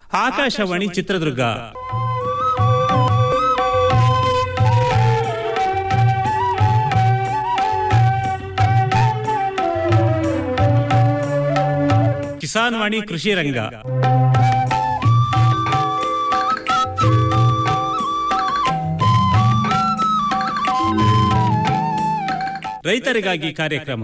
ಆಕಾಶವಾಣಿ ಚಿತ್ರದುರ್ಗ ಕಿಸಾನ್ ವಾಣಿ ಕೃಷಿ ರಂಗ ರೈತರಿಗಾಗಿ ಕಾರ್ಯಕ್ರಮ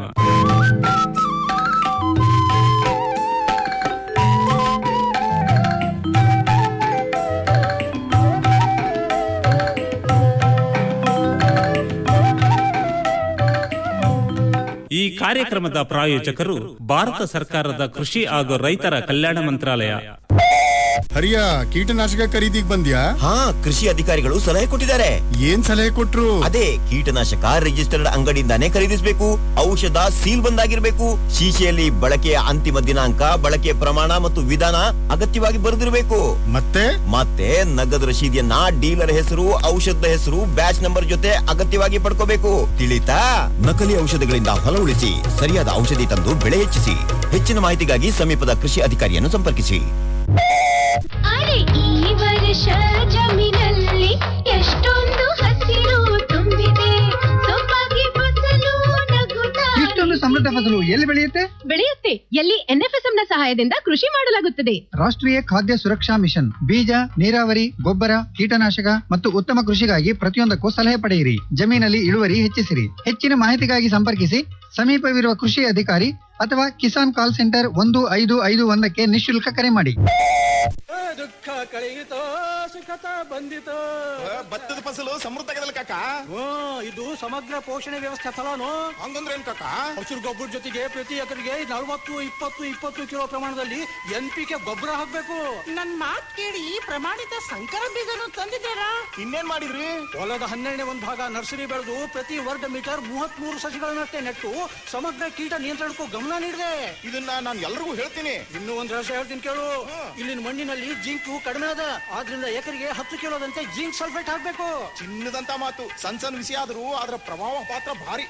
ಈ ಕಾರ್ಯಕ್ರಮದ ಪ್ರಾಯೋಜಕರು ಭಾರತ ಸರ್ಕಾರದ ಕೃಷಿ ಹಾಗೂ ರೈತರ ಕಲ್ಯಾಣ ಮಂತ್ರಾಲಯ ಹರಿಯ ಕೀಟನಾಶಕ ಖರೀದಿಗ್ ಬಂದ್ಯಾ ಹಾ ಕೃಷಿ ಅಧಿಕಾರಿಗಳು ಸಲಹೆ ಕೊಟ್ಟಿದ್ದಾರೆ ಏನ್ ಸಲಹೆ ಕೊಟ್ರು ಅದೇ ಕೀಟನಾಶಕ ರಿಜಿಸ್ಟರ್ಡ್ ಅಂಗಡಿಯಿಂದಾನೇ ಖರೀದಿಸಬೇಕು ಔಷಧ ಸೀಲ್ ಬಂದಾಗಿರ್ಬೇಕು ಶೀಶೆಯಲ್ಲಿ ಬಳಕೆಯ ಅಂತಿಮ ದಿನಾಂಕ ಬಳಕೆಯ ಪ್ರಮಾಣ ಮತ್ತು ವಿಧಾನ ಅಗತ್ಯವಾಗಿ ಬರೆದಿರಬೇಕು ಮತ್ತೆ ಮತ್ತೆ ನಗದು ರಶೀದಿಯನ್ನ ಡೀಲರ್ ಹೆಸರು ಔಷಧದ ಹೆಸರು ಬ್ಯಾಚ್ ನಂಬರ್ ಜೊತೆ ಅಗತ್ಯವಾಗಿ ಪಡ್ಕೋಬೇಕು ತಿಳಿತಾ ನಕಲಿ ಔಷಧಗಳಿಂದ ಹೊಲ ಉಳಿಸಿ ಸರಿಯಾದ ಔಷಧಿ ತಂದು ಬೆಳೆ ಹೆಚ್ಚಿಸಿ ಹೆಚ್ಚಿನ ಮಾಹಿತಿಗಾಗಿ ಸಮೀಪದ ಕೃಷಿ ಅಧಿಕಾರಿಯನ್ನು ಸಂಪರ್ಕಿಸಿ ಅರೆ ಈ ವರ್ಷ ಜಮೀನಲ್ಲಿ ಎಷ್ಟೊಂದು ಹಸಿರು ತುಂಬಿದೆ ಸೊಬಗೆ ಫಸಲು ನಗುತ್ತಾ ಇಷ್ಟೊಂದು ಸಮೃದ್ಧ ಫಸಲು ಎಲ್ಲಿ ಬೆಳೆಯುತ್ತೆ ಬೆಳೆಯುತ್ತೆ ಎಲ್ಲಿ ಎನ್ಎಫ್ಎಸ್ಎಂ ನ ಸಹಾಯದಿಂದ ಕೃಷಿ ಮಾಡಲಾಗುತ್ತದೆ ರಾಷ್ಟ್ರೀಯ ಖಾದ್ಯ ಸುರಕ್ಷಾ ಮಿಷನ್ ಬೀಜ ನೀರಾವರಿ ಗೊಬ್ಬರ ಕೀಟನಾಶಕ ಮತ್ತು ಉತ್ತಮ ಕೃಷಿಗಾಗಿ ಪ್ರತಿಯೊಂದಕ್ಕೂ ಸಲಹೆ ಪಡೆಯಿರಿ ಜಮೀನಲ್ಲಿ ಇಳುವರಿ ಹೆಚ್ಚಿಸಿರಿ ಹೆಚ್ಚಿನ ಮಾಹಿತಿಗಾಗಿ ಸಂಪರ್ಕಿಸಿ ಸಮೀಪವಿರುವ ಕೃಷಿ ಅಧಿಕಾರಿ ಅಥವಾ ಕಿಸಾನ್ ಕಾಲ್ ಸೆಂಟರ್ ಒಂದು ಐದು ಐದು ಒಂದಕ್ಕೆ ನಿಶುಲ್ಕ ಕರೆ ಮಾಡಿ ದುಃಖ ಕಳೆಯಿತೋ ಸುಖತ ಬಂದಿತೋ ಭತ್ತದ ಫಸಲು ಸಮೃದ್ಧ ಆಗದಲ್ಲ ಕಾಕ ಓ ಇದು ಸಮಗ್ರ ಪೋಷಣೆ ವ್ಯವಸ್ಥೆ ಫಲಾನು ಹಂಗಂದ್ರೆ ಏನ್ ಕಾಕ ಹಸಿರು ಗೊಬ್ಬರ ಜೊತೆಗೆ ಪ್ರತಿ ಎಕರೆಗೆ ನಲವತ್ತು ಇಪ್ಪತ್ತು ಇಪ್ಪತ್ತು ಕಿಲೋ ಪ್ರಮಾಣದಲ್ಲಿ ಎನ್ ಪಿ ಕೆ ಗೊಬ್ಬರ ಹಾಕ್ಬೇಕು ನನ್ ಮಾತ್ ಕೇಳಿ ಪ್ರಮಾಣಿತ ಸಂಕರ ಬೀಜನು ತಂದಿದ್ದೀರಾ ಇನ್ನೇನ್ ಮಾಡಿದ್ರಿ ಹೊಲದ ಹನ್ನೆರಡನೇ ಒಂದು ಭಾಗ ನರ್ಸರಿ ಬೆಳೆದು ಪ್ರತಿ ವರ್ಗ ಮೀಟರ್ ಮೂವತ್ತ್ ಮೂರು ಸಸಿಗಳನ್ನಷ್ಟೇ ನೆಟ್ಟು ಸಮಗ್ರ ಕೀಟ ನಿಯಂತ್ರಣಕ್ಕೂ ಗಮನ ನೀಡಿದೆ ಇದನ್ನ ನಾನು ಎಲ್ರಿಗೂ ಹೇಳ್ತೀನಿ ಇನ್ನೂ ಒಂದು ರಹಸ್ಯ ಹೇಳ್ತೀನಿ ಕೇಳು ಇಲ್ಲಿನ ಮಣ್ಣಿನಲ್ಲಿ ಜಿಂಕು ಕಡಿಮೆ ಅದ ಆದ್ರಿಂದ ಎಕರೆಗೆ ಹತ್ತು ಕಿಲೋದಂತೆ ಜಿಂಕ್ ಸಲ್ಫೇಟ್ ಹಾಕ್ಬೇಕು ಚಿನ್ನದಂತ ಮಾತು ಸಣ್ಣ ಸಣ್ಣ ವಿಷಯ ಆದ್ರೂ ಅದರ ಪ್ರಭಾವ ಪಾತ್ರ ಭಾರಿ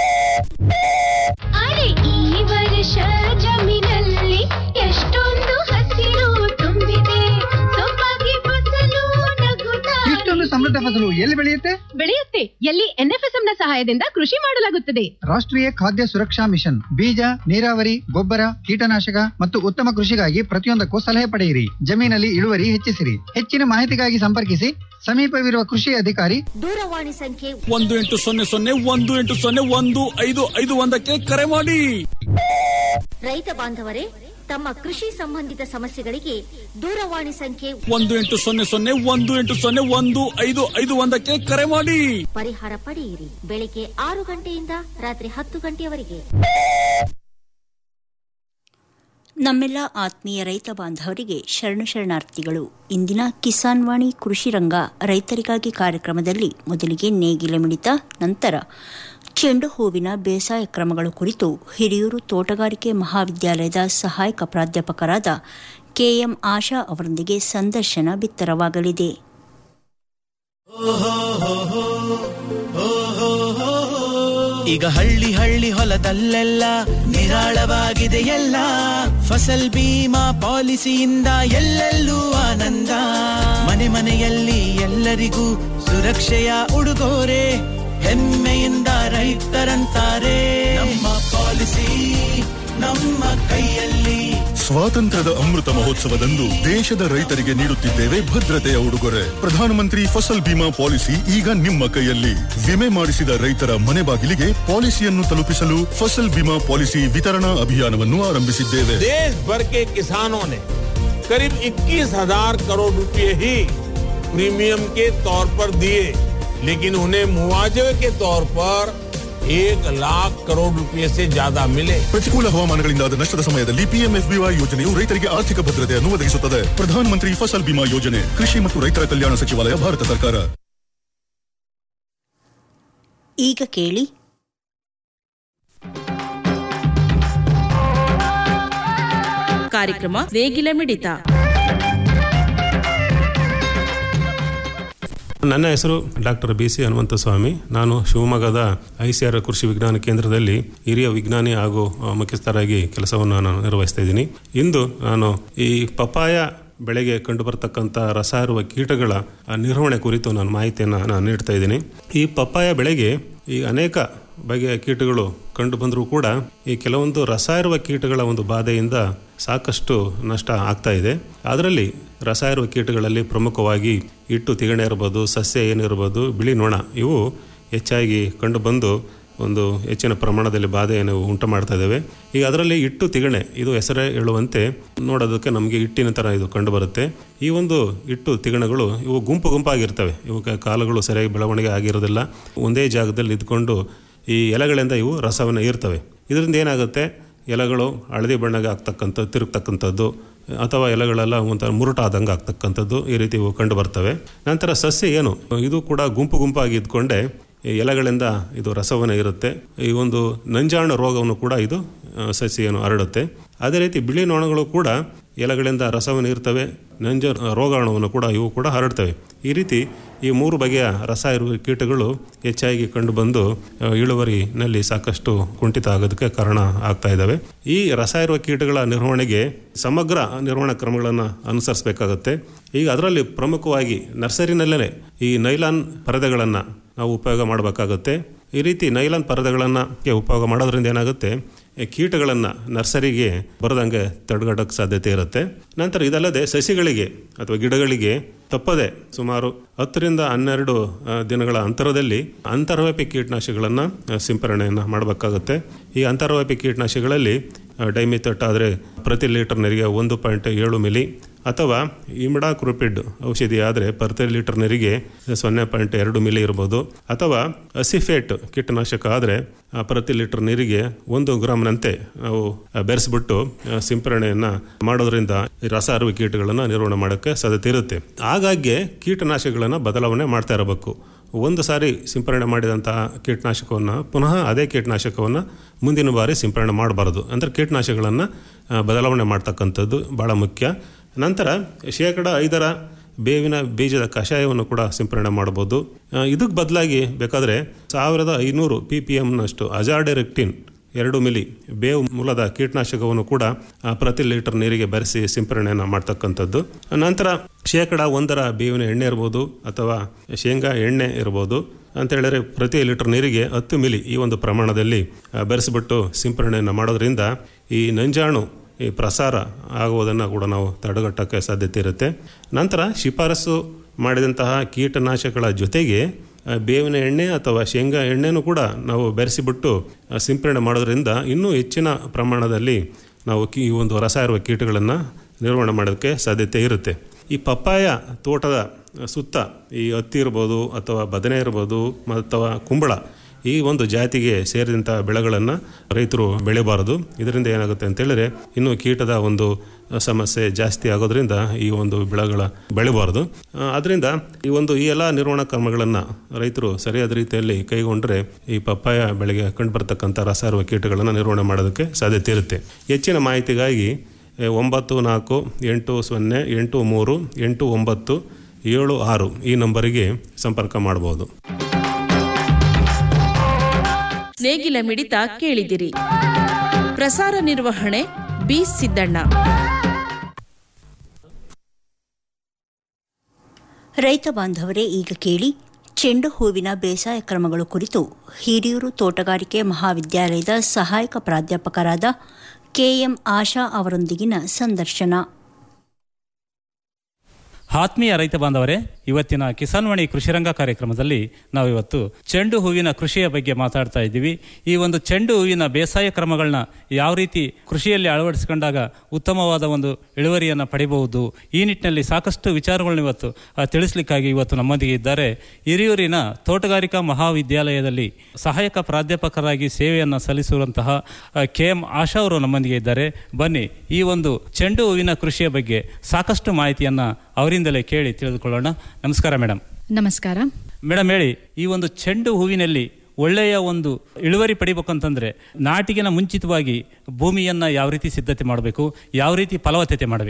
ಅರೆ ಈ ವರ್ಷ ಜಮೀನಲ್ಲಿ ಎಷ್ಟೊಂದು ಹಸಿರು ತುಂಬಿದೆ ಸೊಬಗೆ ಫಸಲು ನಗುತ್ತಾ ಇಷ್ಟೊಂದು ಸಮೃದ್ಧ ಫಸಲು ಎಲ್ಲಿ ಬೆಳೆಯುತ್ತೆ ಬೆಳೆಯುತ್ತೆ ಎಲ್ಲಿ ಎನ್ಎಫ್ಎಸ್ಎಂ ನ ಸಹಾಯದಿಂದ ಕೃಷಿ ಮಾಡಲಾಗುತ್ತದೆ ರಾಷ್ಟ್ರೀಯ ಖಾದ್ಯ ಸುರಕ್ಷಾ ಮಿಷನ್ ಬೀಜ ನೀರಾವರಿ ಗೊಬ್ಬರ ಕೀಟನಾಶಕ ಮತ್ತು ಉತ್ತಮ ಕೃಷಿಗಾಗಿ ಪ್ರತಿಯೊಂದಕ್ಕೂ ಸಲಹೆ ಪಡೆಯಿರಿ ಜಮೀನಲ್ಲಿ ಇಳುವರಿ ಹೆಚ್ಚಿಸಿರಿ ಹೆಚ್ಚಿನ ಮಾಹಿತಿಗಾಗಿ ಸಂಪರ್ಕಿಸಿ ಸಮೀಪವಿರುವ ಕೃಷಿ ಅಧಿಕಾರಿ ದೂರವಾಣಿ ಸಂಖ್ಯೆ ಒಂದು ಎಂಟು ಸೊನ್ನೆ ಸೊನ್ನೆ ಒಂದು ಎಂಟು ಸೊನ್ನೆ ಒಂದು ಐದು ಐದು ಒಂದಕ್ಕೆ ಕರೆ ಮಾಡಿ ರೈತ ಬಾಂಧವರೇ ತಮ್ಮ ಕೃಷಿ ಸಂಬಂಧಿತ ಸಮಸ್ಯೆಗಳಿಗೆ ದೂರವಾಣಿ ಸಂಖ್ಯೆ ಒಂದು ಎಂಟು ಸೊನ್ನೆ ಸೊನ್ನೆ ಒಂದು ಎಂಟು ಸೊನ್ನೆ ಒಂದು ಐದು ಐದು ಒಂದಕ್ಕೆ ಕರೆ ಮಾಡಿ ಪರಿಹಾರ ಪಡೆಯಿರಿ ಬೆಳಿಗ್ಗೆ ಆರು ಗಂಟೆಯಿಂದ ರಾತ್ರಿ ಹತ್ತು ಗಂಟೆಯವರೆಗೆ ನಮ್ಮೆಲ್ಲ ಆತ್ಮೀಯ ರೈತ ಬಾಂಧವರಿಗೆ ಶರಣು ಶರಣಾರ್ಥಿಗಳು ಇಂದಿನ ಕಿಸಾನ್ ವಾಣಿ ಕೃಷಿ ರಂಗ ರೈತರಿಗಾಗಿ ಕಾರ್ಯಕ್ರಮದಲ್ಲಿ ಮೊದಲಿಗೆ ನೇಗಿಲ ಮಿಡಿತ ನಂತರ ಚೆಂಡು ಹೂವಿನ ಬೇಸಾಯ ಕ್ರಮಗಳು ಕುರಿತು ಹಿರಿಯೂರು ತೋಟಗಾರಿಕೆ ಮಹಾವಿದ್ಯಾಲಯದ ಸಹಾಯಕ ಪ್ರಾಧ್ಯಾಪಕರಾದ ಕೆಎಂ ಆಶಾ ಅವರೊಂದಿಗೆ ಸಂದರ್ಶನ ಬಿತ್ತರವಾಗಲಿದೆ ಈಗ ಹಳ್ಳಿ ಹಳ್ಳಿ ಹೊಲದಲ್ಲೆಲ್ಲ ನಿರಾಳವಾಗಿದೆ ಎಲ್ಲ ಫಸಲ್ ಬೀಮಾ ಪಾಲಿಸಿಯಿಂದ ಎಲ್ಲೆಲ್ಲೂ ಆನಂದ ಮನೆ ಮನೆಯಲ್ಲಿ ಎಲ್ಲರಿಗೂ ಸುರಕ್ಷೆಯ ಉಡುಗೊರೆ ಹೆಮ್ಮೆಯಿಂದ ರೈತರಂತಾರೆ ನಮ್ಮ ಪಾಲಿಸಿ ನಮ್ಮ ಕೈಯಲ್ಲಿ ಸ್ವಾತಂತ್ರ್ಯದ ಅಮೃತ ಮಹೋತ್ಸವದಂದು ದೇಶದ ರೈತರಿಗೆ ನೀಡುತ್ತಿದ್ದೇವೆ ಭದ್ರತೆಯ ಉಡುಗೊರೆ ಪ್ರಧಾನಮಂತ್ರಿ ಫಸಲ್ ಬಿಮಾ ಪಾಲಿಸಿ ಈಗ ನಿಮ್ಮ ಕೈಯಲ್ಲಿ ವಿಮೆ ಮಾಡಿಸಿದ ರೈತರ ಮನೆ ಬಾಗಿಲಿಗೆ ಪಾಲಿಸಿಯನ್ನು ತಲುಪಿಸಲು ಫಸಲ್ ಬಿಮಾ ಪಾಲಿಸಿ ವಿತರಣಾ ಅಭಿಯಾನವನ್ನು ಆರಂಭಿಸಿದ್ದೇವೆ देश भर के किसानों ने करीब 21,000 करोड़ रुपए ही प्रीमियम के तौर पर दिए लेकिन उन्हें मुआवजे के तौर पर एक लाख करोड़ रुपए से ज्यादा मिले ಪ್ರತಿಕೂಲ ಹವಾಮಾನಗಳಿಂದಾದ ನಷ್ಟದ ಸಮಯದಲ್ಲಿ ಪಿಎಂಎಫ್ಬಿವೈ ಯೋಜನೆಯು ರೈತರಿಗೆ ಆರ್ಥಿಕ ಭದ್ರತೆಯನ್ನು ಒದಗಿಸುತ್ತದೆ ಪ್ರಧಾನಮಂತ್ರಿ ಫಸಲ್ ಬಿಮಾ ಯೋಜನೆ ಕೃಷಿ ಮತ್ತು ರೈತರ ಕಲ್ಯಾಣ ಸಚಿವಾಲಯ ಭಾರತ ಸರ್ಕಾರ ಈಗ ಕೇಳಿ ಕಾರ್ಯಕ್ರಮ ನೇಗಿಲ ಮಿಡಿತ ನನ್ನ ಹೆಸರು doctor B C Hanumantha Swamy ನಾನು ಶಿವಮೊಗ್ಗದ ಐಸಿಆರ್ ಕೃಷಿ ವಿಜ್ಞಾನ ಕೇಂದ್ರದಲ್ಲಿ ಹಿರಿಯ ವಿಜ್ಞಾನಿ ಹಾಗೂ ಆ, ಮುಖ್ಯಸ್ಥರಾಗಿ ಕೆಲಸವನ್ನು ನಾನು ನಿರ್ವಹಿಸ್ತಾ ಇದ್ದೀನಿ ಇಂದು ನಾನು ಈ ಪಪಾಯ ಬೆಳೆಗೆ ಕಂಡುಬರ್ತಕ್ಕಂಥ ರಸಾಯರುವ ಕೀಟಗಳ ಆ, ನಿರ್ವಹಣೆ ಕುರಿತು ನಾನು ಮಾಹಿತಿಯನ್ನು ನಾನು ನೀಡ್ತಾ ಇದ್ದೀನಿ ಈ ಪಪ್ಪಾಯ ಬೆಳೆಗೆ ಈ ಅನೇಕ ಬಗೆಯ ಕೀಟಗಳು ಕಂಡು ಬಂದರೂ ಕೂಡ ಈ ಕೆಲವೊಂದು ರಸಾಯರುವ ಕೀಟಗಳ ಒಂದು ಬಾಧೆಯಿಂದ ಸಾಕಷ್ಟು ನಷ್ಟ ಆಗ್ತಾ ಇದೆ ಅದರಲ್ಲಿ ರಸಾಯರುವ ಕೀಟಗಳಲ್ಲಿ ಪ್ರಮುಖವಾಗಿ ಇಟ್ಟು ತಿಗಣೆ ಇರ್ಬೋದು ಸಸ್ಯ ಏನಿರ್ಬೋದು ಬಿಳಿ ನೊಣ ಇವು ಹೆಚ್ಚಾಗಿ ಕಂಡು ಬಂದು ಒಂದು ಹೆಚ್ಚಿನ ಪ್ರಮಾಣದಲ್ಲಿ ಬಾಧೆಯನ್ನು ಉಂಟು ಮಾಡ್ತಾ ಇದ್ದಾವೆ ಈಗ ಅದರಲ್ಲಿ ಇಟ್ಟು ತಿಗಣೆ ಇದು ಹೆಸರೇ ಹೇಳುವಂತೆ ನೋಡೋದಕ್ಕೆ ನಮಗೆ ಇಟ್ಟಿನ ಥರ ಇದು ಕಂಡು ಬರುತ್ತೆ ಈ ಒಂದು ಇಟ್ಟು ತಿಗಣೆಗಳು ಇವು ಗುಂಪು ಗುಂಪಾಗಿರ್ತವೆ ಇವಕ್ಕೆ ಕಾಲುಗಳು ಸರಿಯಾಗಿ ಬೆಳವಣಿಗೆ ಆಗಿರೋದಿಲ್ಲ ಒಂದೇ ಜಾಗದಲ್ಲಿ ಇದ್ಕೊಂಡು ಈ ಎಲೆಗಳಿಂದ ಇವು ರಸವನ್ನು ಹೀರ್ತವೆ ಇದರಿಂದ ಏನಾಗುತ್ತೆ ಎಲೆಗಳು ಹಳದಿ ಬಣ್ಣಗೆ ಆಗ್ತಕ್ಕಂಥದ್ದು ತಿರುಗ್ತಕ್ಕಂಥದ್ದು ಅಥವಾ ಎಲೆಗಳೆಲ್ಲ ಒಂಥರ ಮುರುಟಾದಂಗೆ ಆಗ್ತಕ್ಕಂಥದ್ದು ಈ ರೀತಿ ಇವು ಕಂಡು ಬರ್ತವೆ ನಂತರ ಸಸ್ಯ ಏನು ಇದು ಕೂಡ ಗುಂಪು ಗುಂಪಾಗಿ ಇದ್ಕೊಂಡೆ ಈ ಎಲೆಗಳಿಂದ ಇದು ರಸವನ್ನು ಇರುತ್ತೆ ಈ ಒಂದು ನಂಜಾಣು ರೋಗವನ್ನು ಕೂಡ ಇದು ಆ, ಸಸ್ಯ ಏನು ಹರಡುತ್ತೆ ಅದೇ ರೀತಿ ಬಿಳಿ ನೊಣಗಳು ಕೂಡ ಎಲೆಗಳಿಂದ ರಸವನ್ನು ಇರ್ತವೆ ನಂಜ ರೋಗಾಣುವನ್ನು ಕೂಡ ಇವು ಕೂಡ ಹರಡ್ತವೆ ಈ ರೀತಿ ಈ ಮೂರು ಬಗೆಯ ರಸ ಇರುವ ಕೀಟಗಳು ಹೆಚ್ಚಾಗಿ ಕಂಡು ಬಂದು ಆ, ಇಳುವರಿನಲ್ಲಿ ಸಾಕಷ್ಟು ಕುಂಠಿತ ಆಗೋದಕ್ಕೆ ಕಾರಣ ಆಗ್ತಾ ಇದ್ದಾವೆ ಈ ರಸ ಇರುವ ಕೀಟಗಳ ನಿರ್ವಹಣೆಗೆ ಸಮಗ್ರ ನಿರ್ವಹಣಾ ಕ್ರಮಗಳನ್ನು ಅನುಸರಿಸಬೇಕಾಗುತ್ತೆ ಈಗ ಅದರಲ್ಲಿ ಪ್ರಮುಖವಾಗಿ ನರ್ಸರಿನಲ್ಲೇ ಈ ನೈಲಾನ್ ಪರದೆಗಳನ್ನು ನಾವು ಉಪಯೋಗ ಮಾಡಬೇಕಾಗುತ್ತೆ ಈ ರೀತಿ ನೈಲಾನ್ ಪರದೆಗಳನ್ನು ಉಪಯೋಗ ಮಾಡೋದ್ರಿಂದ ಏನಾಗುತ್ತೆ ಈ ಕೀಟಗಳನ್ನು ನರ್ಸರಿಗೆ ಬರದಂಗೆ ತಡೆಗಟ್ಟಕ್ಕೆ ಸಾಧ್ಯತೆ ಇರುತ್ತೆ ನಂತರ ಇದಲ್ಲದೆ ಸಸಿಗಳಿಗೆ ಅಥವಾ ಗಿಡಗಳಿಗೆ ತಪ್ಪದೆ ಸುಮಾರು ಹತ್ತರಿಂದ ಹನ್ನೆರಡು ಆ, ದಿನಗಳ ಅಂತರದಲ್ಲಿ ಅಂತರ್ವ್ಯಾಪಿ ಕೀಟನಾಶಕಗಳನ್ನು ಸಿಂಪರಣೆಯನ್ನು ಮಾಡಬೇಕಾಗುತ್ತೆ ಈ ಅಂತರ್ವ್ಯಾಪಿ ಕೀಟನಾಶಕಗಳಲ್ಲಿ ಡೈಮಿಥಟ್ ಆದರೆ ಪ್ರತಿ ಲೀಟರ್ ನೀರಿಗೆ ಒಂದು ಪಾಯಿಂಟ್ ಏಳು ಮಿಲಿ ಅಥವಾ ಇಮಿಡಾಕ್ರೂಪಿಡ್ ಔಷಧಿ ಆದರೆ ಪ್ರತಿ ಲೀಟರ್ ನೀರಿಗೆ ಸೊನ್ನೆ ಪಾಯಿಂಟ್ ಎರಡು ಮಿಲಿ ಇರ್ಬೋದು ಅಥವಾ ಅಸಿಫೇಟ್ ಕೀಟನಾಶಕ ಆದರೆ ಪ್ರತಿ ಲೀಟರ್ ನೀರಿಗೆ ಒಂದು ಗ್ರಾಮ್ನಂತೆ ನಾವು ಬೆರೆಸ್ಬಿಟ್ಟು ಆ, ಸಿಂಪರಣೆಯನ್ನು ಮಾಡೋದ್ರಿಂದ ಈ ರಸ ಹರಿವು ಕೀಟಗಳನ್ನು ನಿರ್ವಹಣೆ ಮಾಡೋಕ್ಕೆ ಸಾಧ್ಯತೆ ಇರುತ್ತೆ ಆಗಾಗ್ಗೆ ಕೀಟನಾಶಕಗಳನ್ನು ಬದಲಾವಣೆ ಮಾಡ್ತಾ ಇರಬೇಕು ಒಂದು ಸಾರಿ ಸಿಂಪರಣೆ ಮಾಡಿದಂತಹ ಕೀಟನಾಶಕವನ್ನು ಪುನಃ ಅದೇ ಕೀಟನಾಶಕವನ್ನು ಮುಂದಿನ ಬಾರಿ ಸಿಂಪರಣೆ ಮಾಡಬಾರದು ಅಂದರೆ ಕೀಟನಾಶಕಗಳನ್ನು ಆ, ಬದಲಾವಣೆ ಮಾಡ್ತಕ್ಕಂಥದ್ದು ಭಾಳ ಮುಖ್ಯ ನಂತರ ಶೇಕಡ ಐದರ ಬೇವಿನ ಬೀಜದ ಕಷಾಯವನ್ನು ಕೂಡ ಸಿಂಪರಣೆ ಮಾಡ್ಬೋದು ಆ, ಇದಕ್ಕೆ ಬದಲಾಗಿ ಬೇಕಾದರೆ ಸಾವಿರದ ಐನೂರು ಪಿ ಪಿ ಎಮ್ನಷ್ಟು ಅಜಾಡೆರೆಕ್ಟಿನ್ ಎರಡು ಮಿಲಿ ಬೇವು ಮೂಲದ ಕೀಟನಾಶಕವನ್ನು ಕೂಡ ಆ, ಪ್ರತಿ ಲೀಟರ್ ನೀರಿಗೆ ಬೆರೆಸಿ ಸಿಂಪರಣೆಯನ್ನು ಮಾಡ್ತಕ್ಕಂಥದ್ದು ನಂತರ ಶೇಕಡ ಒಂದರ ಬೇವಿನ ಎಣ್ಣೆ ಇರ್ಬೋದು ಅಥವಾ ಶೇಂಗಾ ಎಣ್ಣೆ ಇರ್ಬೋದು ಅಂತ ಹೇಳಿದ್ರೆ ಪ್ರತಿ ಲೀಟರ್ ನೀರಿಗೆ ಹತ್ತು ಮಿಲಿ ಈ ಒಂದು ಪ್ರಮಾಣದಲ್ಲಿ ಆ, ಬೆರೆಸಿಬಿಟ್ಟು ಸಿಂಪರಣೆಯನ್ನು ಮಾಡೋದ್ರಿಂದ ಈ ನಂಜಾಣು ಈ ಪ್ರಸಾರ ಆಗುವುದನ್ನು ಕೂಡ ನಾವು ತಡೆಗಟ್ಟೋಕ್ಕೆ ಸಾಧ್ಯತೆ ಇರುತ್ತೆ ನಂತರ ಶಿಫಾರಸು ಮಾಡಿದಂತಹ ಕೀಟನಾಶಕಗಳ ಜೊತೆಗೆ ಆ, ಬೇವಿನ ಎಣ್ಣೆ ಅಥವಾ ಶೇಂಗಾ ಎಣ್ಣೆನೂ ಕೂಡ ನಾವು ಬೆರೆಸಿಬಿಟ್ಟು ಆ, ಸಿಂಪರಣೆ ಮಾಡೋದ್ರಿಂದ ಇನ್ನೂ ಹೆಚ್ಚಿನ ಪ್ರಮಾಣದಲ್ಲಿ ನಾವು ಕಿ ಈ ಒಂದು ರಸಾಯನ ಕೀಟಗಳನ್ನು ನಿರ್ವಹಣೆ ಮಾಡೋಕ್ಕೆ ಸಾಧ್ಯತೆ ಇರುತ್ತೆ ಈ ಪಪ್ಪಾಯ ತೋಟದ ಸುತ್ತ ಈ ಹತ್ತಿ ಇರ್ಬೋದು ಅಥವಾ ಬದನೆ ಇರ್ಬೋದು ಮ- ಅಥವಾ ಕುಂಬಳ ಈ ಒಂದು ಜಾತಿಗೆ ಸೇರಿದಂಥ ಬೆಳೆಗಳನ್ನು ರೈತರು ಬೆಳೆಯಬಾರದು ಇದರಿಂದ ಏನಾಗುತ್ತೆ ಅಂತೇಳಿದ್ರೆ ಇನ್ನು ಕೀಟದ ಒಂದು ಸಮಸ್ಯೆ ಜಾಸ್ತಿ ಆಗೋದ್ರಿಂದ ಈ ಒಂದು ಬೆಳೆಗಳ ಬೆಳೆಬಾರದು ಅದರಿಂದ ಈ ಒಂದು ಈ ಎಲ್ಲ ನಿರ್ವಹಣಾ ಕ್ರಮಗಳನ್ನು ರೈತರು ಸರಿಯಾದ ರೀತಿಯಲ್ಲಿ ಕೈಗೊಂಡ್ರೆ ಈ ಪಪ್ಪಾಯ ಬೆಳೆಗೆ ಕಂಡುಬರ್ತಕ್ಕಂಥ ರಸಾಯನ ಕೀಟಗಳನ್ನು ನಿರ್ವಹಣೆ ಮಾಡೋದಕ್ಕೆ ಸಾಧ್ಯತೆ ಇರುತ್ತೆ ಹೆಚ್ಚಿನ ಮಾಹಿತಿಗಾಗಿ ಎ, ಒಂಬತ್ತು ನಾಲ್ಕು ಎಂಟು ಸೊನ್ನೆ ಎಂಟು ಮೂರು ಎಂಟು ಒಂಬತ್ತು ಏಳು ಆರು ಈ ನಂಬರಿಗೆ ಸಂಪರ್ಕ ಮಾಡಬಹುದು ನೇಗಿಲ ಮಿಡಿತ ಕೇಳಿದಿರಿ ಪ್ರಸಾರ ನಿರ್ವಹಣೆ ಬಿ ಸಿದ್ದಣ್ಣ ರೈತ ಬಾಂಧವರೇ ಈಗ ಕೇಳಿ ಚೆಂಡು ಹೂವಿನ ಬೇಸಾಯ ಕ್ರಮಗಳು ಕುರಿತು ಹಿರಿಯೂರು ತೋಟಗಾರಿಕೆ ಮಹಾವಿದ್ಯಾಲಯದ ಸಹಾಯಕ ಪ್ರಾಧ್ಯಾಪಕರಾದ ಕೆಎಂ ಆಶಾ ಅವರೊಂದಿಗಿನ ಸಂದರ್ಶನ ಆತ್ಮೀಯ ರೈತ ಬಾಂಧವರೇ ಇವತ್ತಿನ ಕಿಸಾನ್ವಾಣಿ ಕೃಷಿರಂಗ ಕಾರ್ಯಕ್ರಮದಲ್ಲಿ ನಾವು ಇವತ್ತು ಚೆಂಡು ಹೂವಿನ ಕೃಷಿಯ ಬಗ್ಗೆ ಮಾತಾಡ್ತಾ ಇದ್ದೀವಿ ಈ ಒಂದು ಚೆಂಡು ಹೂವಿನ ಬೇಸಾಯ ಕ್ರಮಗಳನ್ನ ಯಾವ ರೀತಿ ಕೃಷಿಯಲ್ಲಿ ಅಳವಡಿಸಿಕೊಂಡಾಗ ಉತ್ತಮವಾದ ಒಂದು ಇಳುವರಿಯನ್ನು ಪಡಿಬಹುದು ಈ ನಿಟ್ಟಿನಲ್ಲಿ ಸಾಕಷ್ಟು ವಿಚಾರಗಳನ್ನ ಇವತ್ತು ಆ, ತಿಳಿಸ್ಲಿಕ್ಕಾಗಿ ಇವತ್ತು ನಮ್ಮೊಂದಿಗೆ ಇದ್ದಾರೆ ಹಿರಿಯೂರಿನ ತೋಟಗಾರಿಕಾ ಮಹಾವಿದ್ಯಾಲಯದಲ್ಲಿ ಸಹಾಯಕ ಪ್ರಾಧ್ಯಾಪಕರಾಗಿ ಸೇವೆಯನ್ನು ಸಲ್ಲಿಸುವಂತಹ ಕೆ ಎಂ ಆಶಾ ಅವರು ನಮ್ಮೊಂದಿಗೆ ಇದ್ದಾರೆ ಬನ್ನಿ ಈ ಒಂದು ಚೆಂಡು ಹೂವಿನ ಕೃಷಿಯ ಬಗ್ಗೆ ಸಾಕಷ್ಟು ಮಾಹಿತಿಯನ್ನ ಅವರಿಂದಲೇ ಕೇಳಿ ತಿಳಿದುಕೊಳ್ಳೋಣ ನಮಸ್ಕಾರ ಮೇಡಮ್ ನಮಸ್ಕಾರ ಮೇಡಮ್ ಹೇಳಿ ಈ ಒಂದು ಚೆಂಡು ಹೂವಿನಲ್ಲಿ ಒಳ್ಳೆಯ ಒಂದು ಇಳುವರಿ ಪಡಿಬೇಕಂತಂದ್ರೆ ನಾಟಿಗಿನ ಮುಂಚಿತವಾಗಿ ಭೂಮಿಯನ್ನ ಯಾವ ರೀತಿ ಸಿದ್ಧತೆ ಮಾಡಬೇಕು ಯಾವ ರೀತಿ ಫಲವತ್ತತೆ ಮಾಡಬೇಕು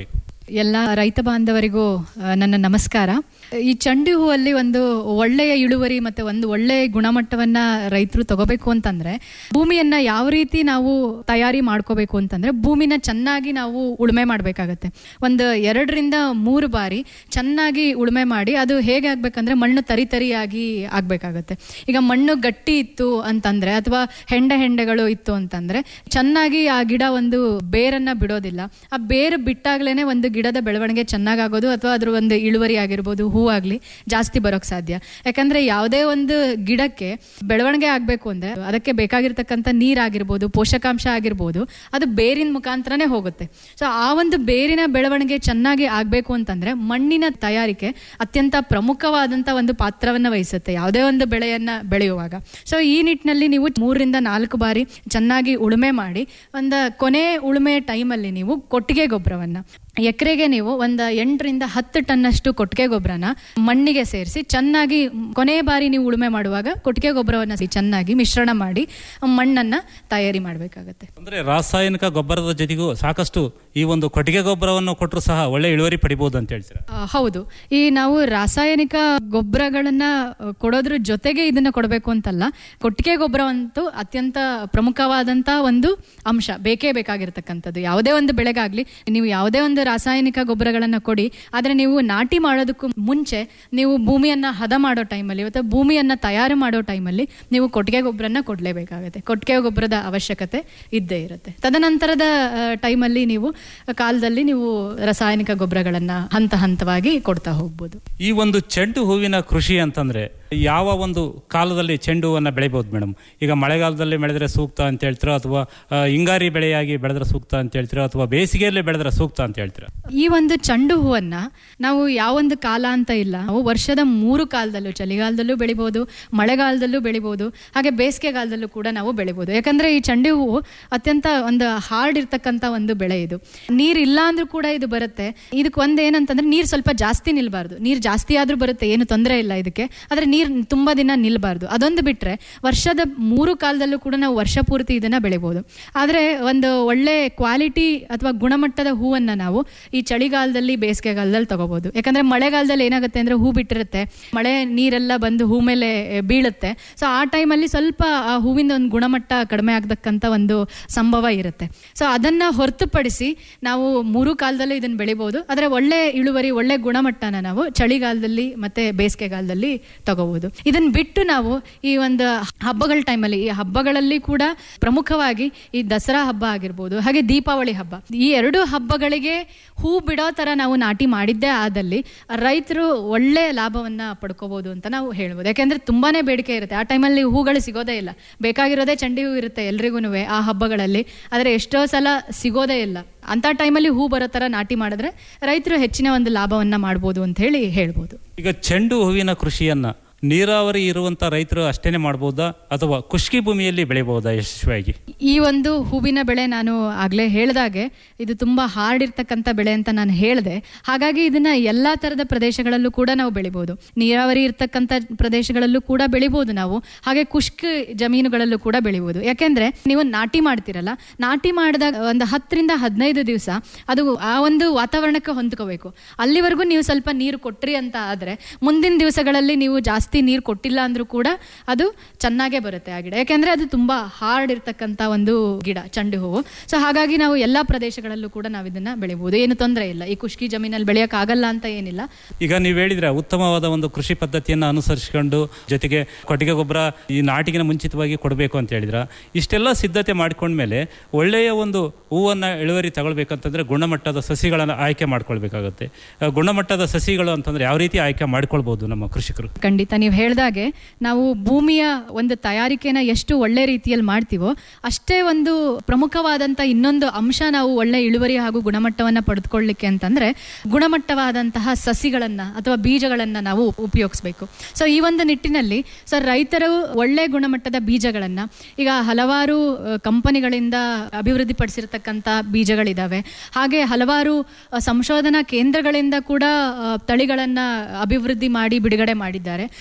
ಎಲ್ಲ ರೈತ ಬಾಂಧವರಿಗೂ ಆ, ನನ್ನ ನಮಸ್ಕಾರ ಈ ಚಂಡು ಹೂವಲ್ಲಿ ಒಂದು ಒಳ್ಳೆಯ ಇಳುವರಿ ಮತ್ತೆ ಒಂದು ಒಳ್ಳೆಯ ಗುಣಮಟ್ಟವನ್ನ ರೈತರು ತಗೋಬೇಕು ಅಂತಂದ್ರೆ ಭೂಮಿಯನ್ನ ಯಾವ ರೀತಿ ನಾವು ತಯಾರಿ ಮಾಡ್ಕೋಬೇಕು ಅಂತಂದ್ರೆ ಭೂಮಿನ ಚೆನ್ನಾಗಿ ನಾವು ಉಳುಮೆ ಮಾಡ್ಬೇಕಾಗತ್ತೆ ಒಂದು ಎರಡರಿಂದ ಮೂರು ಬಾರಿ ಚೆನ್ನಾಗಿ ಉಳುಮೆ ಮಾಡಿ ಅದು ಹೇಗೆ ಆಗ್ಬೇಕಂದ್ರೆ ಮಣ್ಣು ತರಿ ತರಿಯಾಗಿ ಆಗ್ಬೇಕಾಗತ್ತೆ ಈಗ ಮಣ್ಣು ಗಟ್ಟಿ ಇತ್ತು ಅಂತಂದ್ರೆ ಅಥವಾ ಹೆಂಡೆ ಹೆಂಡೆಗಳು ಇತ್ತು ಅಂತಂದ್ರೆ ಚೆನ್ನಾಗಿ ಆ ಗಿಡ ಒಂದು ಬೇರನ್ನ ಬಿಡೋದಿಲ್ಲ ಆ ಬೇರು ಬಿಟ್ಟಾಗ್ಲೇನೆ ಒಂದು ಗಿಡದ ಬೆಳವಣಿಗೆ ಚೆನ್ನಾಗಾಗೋದು ಅಥವಾ ಅದ್ರ ಒಂದು ಇಳುವರಿ ಆಗಿರ್ಬೋದು ಹೂವಾಗ್ಲಿ ಜಾಸ್ತಿ ಬರೋಕ್ ಸಾಧ್ಯ ಯಾಕಂದ್ರೆ ಯಾವುದೇ ಒಂದು ಗಿಡಕ್ಕೆ ಬೆಳವಣಿಗೆ ಆಗ್ಬೇಕು ಅಂದ್ರೆ ಅದಕ್ಕೆ ಬೇಕಾಗಿರ್ತಕ್ಕಂಥ ನೀರಾಗಿರ್ಬೋದು ಪೋಷಕಾಂಶ ಆಗಿರ್ಬೋದು ಅದು ಬೇರಿನ ಮುಖಾಂತರನೇ ಹೋಗುತ್ತೆ ಸೊ ಆ ಒಂದು ಬೇರಿನ ಬೆಳವಣಿಗೆ ಚೆನ್ನಾಗಿ ಆಗ್ಬೇಕು ಅಂತಂದ್ರೆ ಮಣ್ಣಿನ ತಯಾರಿಕೆ ಅತ್ಯಂತ ಪ್ರಮುಖವಾದಂತ ಒಂದು ಪಾತ್ರವನ್ನ ವಹಿಸುತ್ತೆ ಯಾವುದೇ ಒಂದು ಬೆಳೆಯನ್ನ ಬೆಳೆಯುವಾಗ ಸೊ ಈ ನಿಟ್ಟಿನಲ್ಲಿ ನೀವು ಮೂರರಿಂದ ನಾಲ್ಕು ಬಾರಿ ಚೆನ್ನಾಗಿ ಉಳುಮೆ ಮಾಡಿ ಒಂದು ಕೊನೆ ಉಳುಮೆ ಟೈಮಲ್ಲಿ ನೀವು ಕೊಟ್ಟಿಗೆ ಗೊಬ್ಬರವನ್ನ ಎಕರೆಗೆ ನೀವು ಒಂದು ಎಂಟರಿಂದ ಹತ್ತು ಟನ್ನಷ್ಟು ಕೊಟ್ಟಿಗೆ ಗೊಬ್ಬರನ ಮಣ್ಣಿಗೆ ಸೇರಿಸಿ ಚೆನ್ನಾಗಿ ಕೊನೆ ಬಾರಿ ನೀವು ಉಳುಮೆ ಮಾಡುವಾಗ ಕೊಟ್ಟಿಗೆ ಗೊಬ್ಬರವನ್ನ ಸಿ- ಚೆನ್ನಾಗಿ ಮಿಶ್ರಣ ಮಾಡಿ ಮಣ್ಣನ್ನ ತಯಾರಿ ಮಾಡಬೇಕಾಗತ್ತೆ ಅಂದ್ರೆ ರಾಸಾಯನಿಕ ಗೊಬ್ಬರದ ಜೊತೆಗೂ ಸಾಕಷ್ಟು ಈ ಒಂದು ಕೊಟ್ಟಿಗೆ ಗೊಬ್ಬರವನ್ನು ಕೊಟ್ಟರು ಸಹ ಒಳ್ಳೆ ಇಳುವರಿ ಪಡಿಬಹುದು ಅಂತ ಹೇಳ್ತೀರಾ ಆ, ಹೌದು ಈ ನಾವು ರಾಸಾಯನಿಕ ಗೊಬ್ಬರಗಳನ್ನ ಆ, ಕೊಡೋದ್ರ ಜೊತೆಗೆ ಇದನ್ನ ಕೊಡಬೇಕು ಅಂತಲ್ಲ ಕೊಟ್ಟಿಗೆ ಗೊಬ್ಬರ ಅಂತೂ ಅತ್ಯಂತ ಪ್ರಮುಖವಾದಂತ ಒಂದು ಅಂಶ ಬೇಕೇ ಬೇಕಾಗಿರ್ತಕ್ಕಂಥದ್ದು ಯಾವುದೇ ಒಂದು ಬೆಳೆಗಾಗ್ಲಿ ನೀವು ಯಾವುದೇ ಒಂದು ರಾಸಾಯನಿಕ ಗೊಬ್ಬರಗಳನ್ನ ಕೊಡಿ ಆದ್ರೆ ನೀವು ನಾಟಿ ಮಾಡೋದಕ್ಕೂ ಮುಂಚೆ ನೀವು ಭೂಮಿಯನ್ನ ಹದ ಮಾಡೋ ಟೈಮಲ್ಲಿ ಅಥವಾ ಭೂಮಿಯನ್ನ ತಯಾರು ಮಾಡೋ ಟೈಮಲ್ಲಿ ನೀವು ಕೊಟ್ಟಿಗೆ ಗೊಬ್ಬರನ ಕೊಡಲೇಬೇಕಾಗುತ್ತೆ ಕೊಟ್ಟಿಗೆ ಗೊಬ್ಬರದ ಅವಶ್ಯಕತೆ ಇದ್ದೇ ಇರುತ್ತೆ ತದನಂತರದ ಟೈಮಲ್ಲಿ ನೀವು ಕಾಲದಲ್ಲಿ ನೀವು ರಾಸಾಯನಿಕ ಗೊಬ್ಬರಗಳನ್ನ ಹಂತ ಹಂತವಾಗಿ ಕೊಡ್ತಾ ಹೋಗ್ಬೋದು ಈ ಒಂದು ಚೆಂಡು ಹೂವಿನ ಕೃಷಿ ಅಂತಂದ್ರೆ ಯಾವ ಒಂದು ಕಾಲದಲ್ಲಿ ಚೆಂಡು ಹೂವನ್ನ ಬೆಳಿಬಹುದು ಮೇಡಮ್ ಈಗ ಮಳೆಗಾಲದಲ್ಲಿ ಬೆಳೆದ್ರೆ ಸೂಕ್ತ ಅಂತ ಹೇಳ್ತೀರಾ ಅಥವಾ ಆ, ಹಿಂಗಾರಿ ಬೆಳೆಯಾಗಿ ಬೆಳೆದ್ರೆ ಸೂಕ್ತ ಅಂತ ಹೇಳ್ತೀರಾ ಅಥವಾ ಬೇಸಿಗೆಯಲ್ಲಿ ಬೆಳೆದ್ರೆ ಸೂಕ್ತ ಅಂತ ಹೇಳ್ತೀರಾ ಈ ಒಂದು ಚೆಂಡು ಹೂವನ್ನ ನಾವು ಯಾವೊಂದು ಕಾಲ ಅಂತ ಇಲ್ಲ ನಾವು ವರ್ಷದ ಮೂರು ಕಾಲದಲ್ಲೂ ಚಳಿಗಾಲದಲ್ಲೂ ಬೆಳಿಬೋದು ಮಳೆಗಾಲದಲ್ಲೂ ಬೆಳಿಬೋದು ಹಾಗೆ ಬೇಸಿಗೆಗಾಲದಲ್ಲೂ ಕೂಡ ನಾವು ಬೆಳಿಬೋದು ಯಾಕಂದ್ರೆ ಈ ಚೆಂಡು ಹೂವು ಅತ್ಯಂತ ಒಂದು ಹಾರ್ಡ್ ಇರ್ತಕ್ಕಂಥ ಒಂದು ಬೆಳೆ ಇದು ನೀರ್ ಇಲ್ಲ ಅಂದ್ರೂ ಕೂಡ ಇದು ಬರುತ್ತೆ ಇದಕ್ಕೆ ಒಂದ್ ಏನಂತಂದ್ರೆ ನೀರ್ ಸ್ವಲ್ಪ ಜಾಸ್ತಿ ನಿಲ್ಬಾರ್ದು ನೀರ್ ಜಾಸ್ತಿ ಆದ್ರೂ ಬರುತ್ತೆ ಏನು ತೊಂದರೆ ಇಲ್ಲ ಇದಕ್ಕೆ ಆದ್ರೆ ನೀರ್ ತುಂಬಾ ದಿನ ನಿಲ್ಬಾರ್ದು ಅದೊಂದು ಬಿಟ್ರೆ ವರ್ಷದ ಮೂರು ಕಾಲದಲ್ಲೂ ಕೂಡ ನಾವು ವರ್ಷ ಪೂರ್ತಿ ಇದನ್ನ ಬೆಳಿಬಹುದು ಆದ್ರೆ ಒಂದು ಒಳ್ಳೆ ಕ್ವಾಲಿಟಿ ಅಥವಾ ಗುಣಮಟ್ಟದ ಹೂವನ್ನ ನಾವು ಈ ಚಳಿಗಾಲದಲ್ಲಿ ಬೇಸಿಗೆಗಾಲದಲ್ಲಿ ತಗೋಬಹುದು ಯಾಕಂದ್ರೆ ಮಳೆಗಾಲದಲ್ಲಿ ಏನಾಗುತ್ತೆ ಅಂದ್ರೆ ಹೂ ಬಿಟ್ಟಿರುತ್ತೆ ಮಳೆ ನೀರೆಲ್ಲ ಬಂದು ಹೂ ಮೇಲೆ ಬೀಳುತ್ತೆ ಸೊ ಆ ಟೈಮಲ್ಲಿ ಸ್ವಲ್ಪ ಆ ಹೂವಿನ ಒಂದು ಗುಣಮಟ್ಟ ಕಡಿಮೆ ಆಗ್ತಕ್ಕಂಥ ಒಂದು ಸಂಭವ ಇರುತ್ತೆ ಸೊ ಅದನ್ನ ಹೊರತುಪಡಿಸಿ ನಾವು ಮೂರು ಕಾಲದಲ್ಲೂ ಇದನ್ನ ಬೆಳಿಬಹುದು ಆದ್ರೆ ಒಳ್ಳೆ ಇಳುವರಿ ಒಳ್ಳೆ ಗುಣಮಟ್ಟನ ನಾವು ಚಳಿಗಾಲದಲ್ಲಿ ಮತ್ತೆ ಬೇಸಿಗೆಗಾಲದಲ್ಲಿ ತಗೋಬಹುದು ಇದನ್ನ ಬಿಟ್ಟು ನಾವು ಈ ಒಂದು ಹಬ್ಬಗಳ ಟೈಮಲ್ಲಿ ಈ ಹಬ್ಬಗಳಲ್ಲಿ ಕೂಡ ಪ್ರಮುಖವಾಗಿ ಈ ದಸರಾ ಹಬ್ಬ ಆಗಿರ್ಬೋದು ಹಾಗೆ ದೀಪಾವಳಿ ಹಬ್ಬ ಈ ಎರಡು ಹಬ್ಬಗಳಿಗೆ ಹೂ ಬಿಡೋ ತರ ನಾವು ನಾಟಿ ಮಾಡಿದ್ದೇ ಆದಲ್ಲಿ ರೈತರು ಒಳ್ಳೆ ಲಾಭವನ್ನ ಪಡ್ಕೋಬಹುದು ಅಂತ ನಾವು ಹೇಳ್ಬೋದು ಯಾಕೆಂದ್ರೆ ತುಂಬಾನೇ ಬೇಡಿಕೆ ಇರುತ್ತೆ ಆ ಟೈಮಲ್ಲಿ ಹೂಗಳು ಸಿಗೋದೇ ಇಲ್ಲ ಬೇಕಾಗಿರೋದೇ ಚಂಡಿ ಹೂ ಇರುತ್ತೆ ಎಲ್ರಿಗೂ ಆ ಹಬ್ಬಗಳಲ್ಲಿ ಆದ್ರೆ ಎಷ್ಟೋ ಸಲ ಸಿಗೋದೇ ಇಲ್ಲ ಅಂತ ಟೈಮಲ್ಲಿ ಹೂ ಬರೋ ತರ ನಾಟಿ ಮಾಡಿದ್ರೆ ರೈತರು ಹೆಚ್ಚಿನ ಒಂದು ಲಾಭವನ್ನ ಮಾಡ್ಬೋದು ಅಂತ ಹೇಳಿ ಹೇಳ್ಬೋದು ಈಗ ಚೆಂಡು ಹೂವಿನ ಕೃಷಿಯನ್ನ ನೀರಾವರಿ ಇರುವಂತ ರೈತರು ಅಷ್ಟೇನೆ ಮಾಡಬಹುದಾ ಅಥವಾ ಖುಷ್ಕಿ ಭೂಮಿಯಲ್ಲಿ ಬೆಳಿಬಹುದಾ ಯಶಸ್ವಿಯಾಗಿ ಈ ಒಂದು ಹೂವಿನ ಬೆಳೆ ನಾನು ಆಗ್ಲೇ ಹೇಳ್ದಾಗೆ ಇದು ತುಂಬಾ ಹಾರ್ಡ್ ಇರ್ತಕ್ಕಂಥ ಬೆಳೆ ಅಂತ ನಾನು ಹೇಳಿದೆ ಹಾಗಾಗಿ ಇದನ್ನ ಎಲ್ಲಾ ತರದ ಪ್ರದೇಶಗಳಲ್ಲೂ ಕೂಡ ನಾವು ಬೆಳಿಬಹುದು ನೀರಾವರಿ ಇರ್ತಕ್ಕಂಥ ಪ್ರದೇಶಗಳಲ್ಲೂ ಕೂಡ ಬೆಳಿಬಹುದು ನಾವು ಹಾಗೆ ಖುಷ್ಕ ಜಮೀನುಗಳಲ್ಲೂ ಕೂಡ ಬೆಳಿಬಹುದು ಯಾಕೆಂದ್ರೆ ನೀವು ನಾಟಿ ಮಾಡ್ತಿರಲ್ಲ ನಾಟಿ ಮಾಡಿದಾಗ ಒಂದು ಹತ್ತರಿಂದ ಹದಿನೈದು ದಿವಸ ಅದು ಆ ಒಂದು ವಾತಾವರಣಕ್ಕೆ ಹೊಂದ್ಕೋಬೇಕು ಅಲ್ಲಿವರೆಗೂ ನೀವು ಸ್ವಲ್ಪ ನೀರು ಕೊಟ್ರಿ ಅಂತ ಆದ್ರೆ ಮುಂದಿನ ದಿವಸಗಳಲ್ಲಿ ನೀವು ಜಾಸ್ತಿ ನೀರು ಕೊಟ್ಟಿಲ್ಲ ಅಂದ್ರೂ ಕೂಡ ಅದು ಚೆನ್ನಾಗೇ ಬರುತ್ತೆ ಆ ಗಿಡ ಯಾಕೆಂದ್ರೆ ಅದು ತುಂಬಾ ಹಾರ್ಡ್ ಇರ್ತಕ್ಕಂಥ ಒಂದು ಗಿಡ ಚಂಡು ಹೂವು ಸೊ ಹಾಗಾಗಿ ನಾವು ಎಲ್ಲಾ ಪ್ರದೇಶಗಳಲ್ಲೂ ಕೂಡ ನಾವು ಇದನ್ನ ಬೆಳಿಬಹುದು ಏನು ತೊಂದರೆ ಇಲ್ಲ ಈ ಖುಷ್ಕಿ ಜಮೀನಲ್ಲಿ ಬೆಳೆಯಕ್ ಆಗಲ್ಲ ಅಂತ ಏನಿಲ್ಲ ಈಗ ನೀವು ಹೇಳಿದ್ರೆ ಉತ್ತಮವಾದ ಒಂದು ಕೃಷಿ ಪದ್ಧತಿಯನ್ನು ಅನುಸರಿಸಿಕೊಂಡು ಜೊತೆಗೆ ಕೊಟ್ಟಿಗೆ ಗೊಬ್ಬರ ಈ ನಾಟಿಗಿನ ಮುಂಚಿತವಾಗಿ ಕೊಡಬೇಕು ಅಂತ ಹೇಳಿದ್ರ ಇಷ್ಟೆಲ್ಲ ಸಿದ್ಧತೆ ಮಾಡ್ಕೊಂಡ್ಮೇಲೆ ಒಳ್ಳೆಯ ಒಂದು ಹೂವನ್ನು ಇಳುವರಿ ತಗೊಳ್ಬೇಕಂತಂದ್ರೆ ಗುಣಮಟ್ಟದ ಸಸಿಗಳನ್ನು ಆಯ್ಕೆ ಮಾಡ್ಕೊಳ್ಬೇಕಾಗತ್ತೆ ಆ, ಗುಣಮಟ್ಟದ ಸಸಿಗಳು ಅಂತಂದ್ರೆ ಯಾವ ರೀತಿ ಆಯ್ಕೆ ಮಾಡ್ಕೊಳ್ಬಹುದು ನಮ್ಮ ಕೃಷಿಕರು ಖಂಡಿತ ನೀವು ಹೇಳ್ದಾಗೆ ನಾವು ಭೂಮಿಯ ಒಂದು ತಯಾರಿಕೆನ ಎಷ್ಟು ಒಳ್ಳೆ ರೀತಿಯಲ್ಲಿ ಮಾಡ್ತೀವೋ ಅಷ್ಟೇ ಒಂದು ಪ್ರಮುಖವಾದಂಥ ಇನ್ನೊಂದು ಅಂಶ ನಾವು ಒಳ್ಳೆ ಇಳುವರಿ ಹಾಗೂ ಗುಣಮಟ್ಟವನ್ನ ಪಡೆದುಕೊಳ್ಳಿಕ್ಕೆ ಅಂತಂದ್ರೆ ಗುಣಮಟ್ಟವಾದಂತಹ ಸಸಿಗಳನ್ನ ಅಥವಾ ಬೀಜಗಳನ್ನ ನಾವು ಉಪಯೋಗಿಸ್ಬೇಕು ಸೊ ಈ ಒಂದು ನಿಟ್ಟಿನಲ್ಲಿ ಸರ್ ರೈತರು ಒಳ್ಳೆ ಗುಣಮಟ್ಟದ ಬೀಜಗಳನ್ನ ಈಗ ಹಲವಾರು ಅಹ್, ಕಂಪನಿಗಳಿಂದ ಅಭಿವೃದ್ಧಿಪಡಿಸಿರ್ತಕ್ಕಂಥ ಬೀಜಗಳಿದಾವೆ ಹಾಗೆ ಹಲವಾರು ಅಹ್, ಸಂಶೋಧನಾ ಕೇಂದ್ರಗಳಿಂದ ಕೂಡ ಅಹ್, ತಳಿಗಳನ್ನ ಅಭಿವೃದ್ಧಿ ಮಾಡಿ ಬಿಡುಗಡೆ ಮಾಡಿದ್ದಾರೆ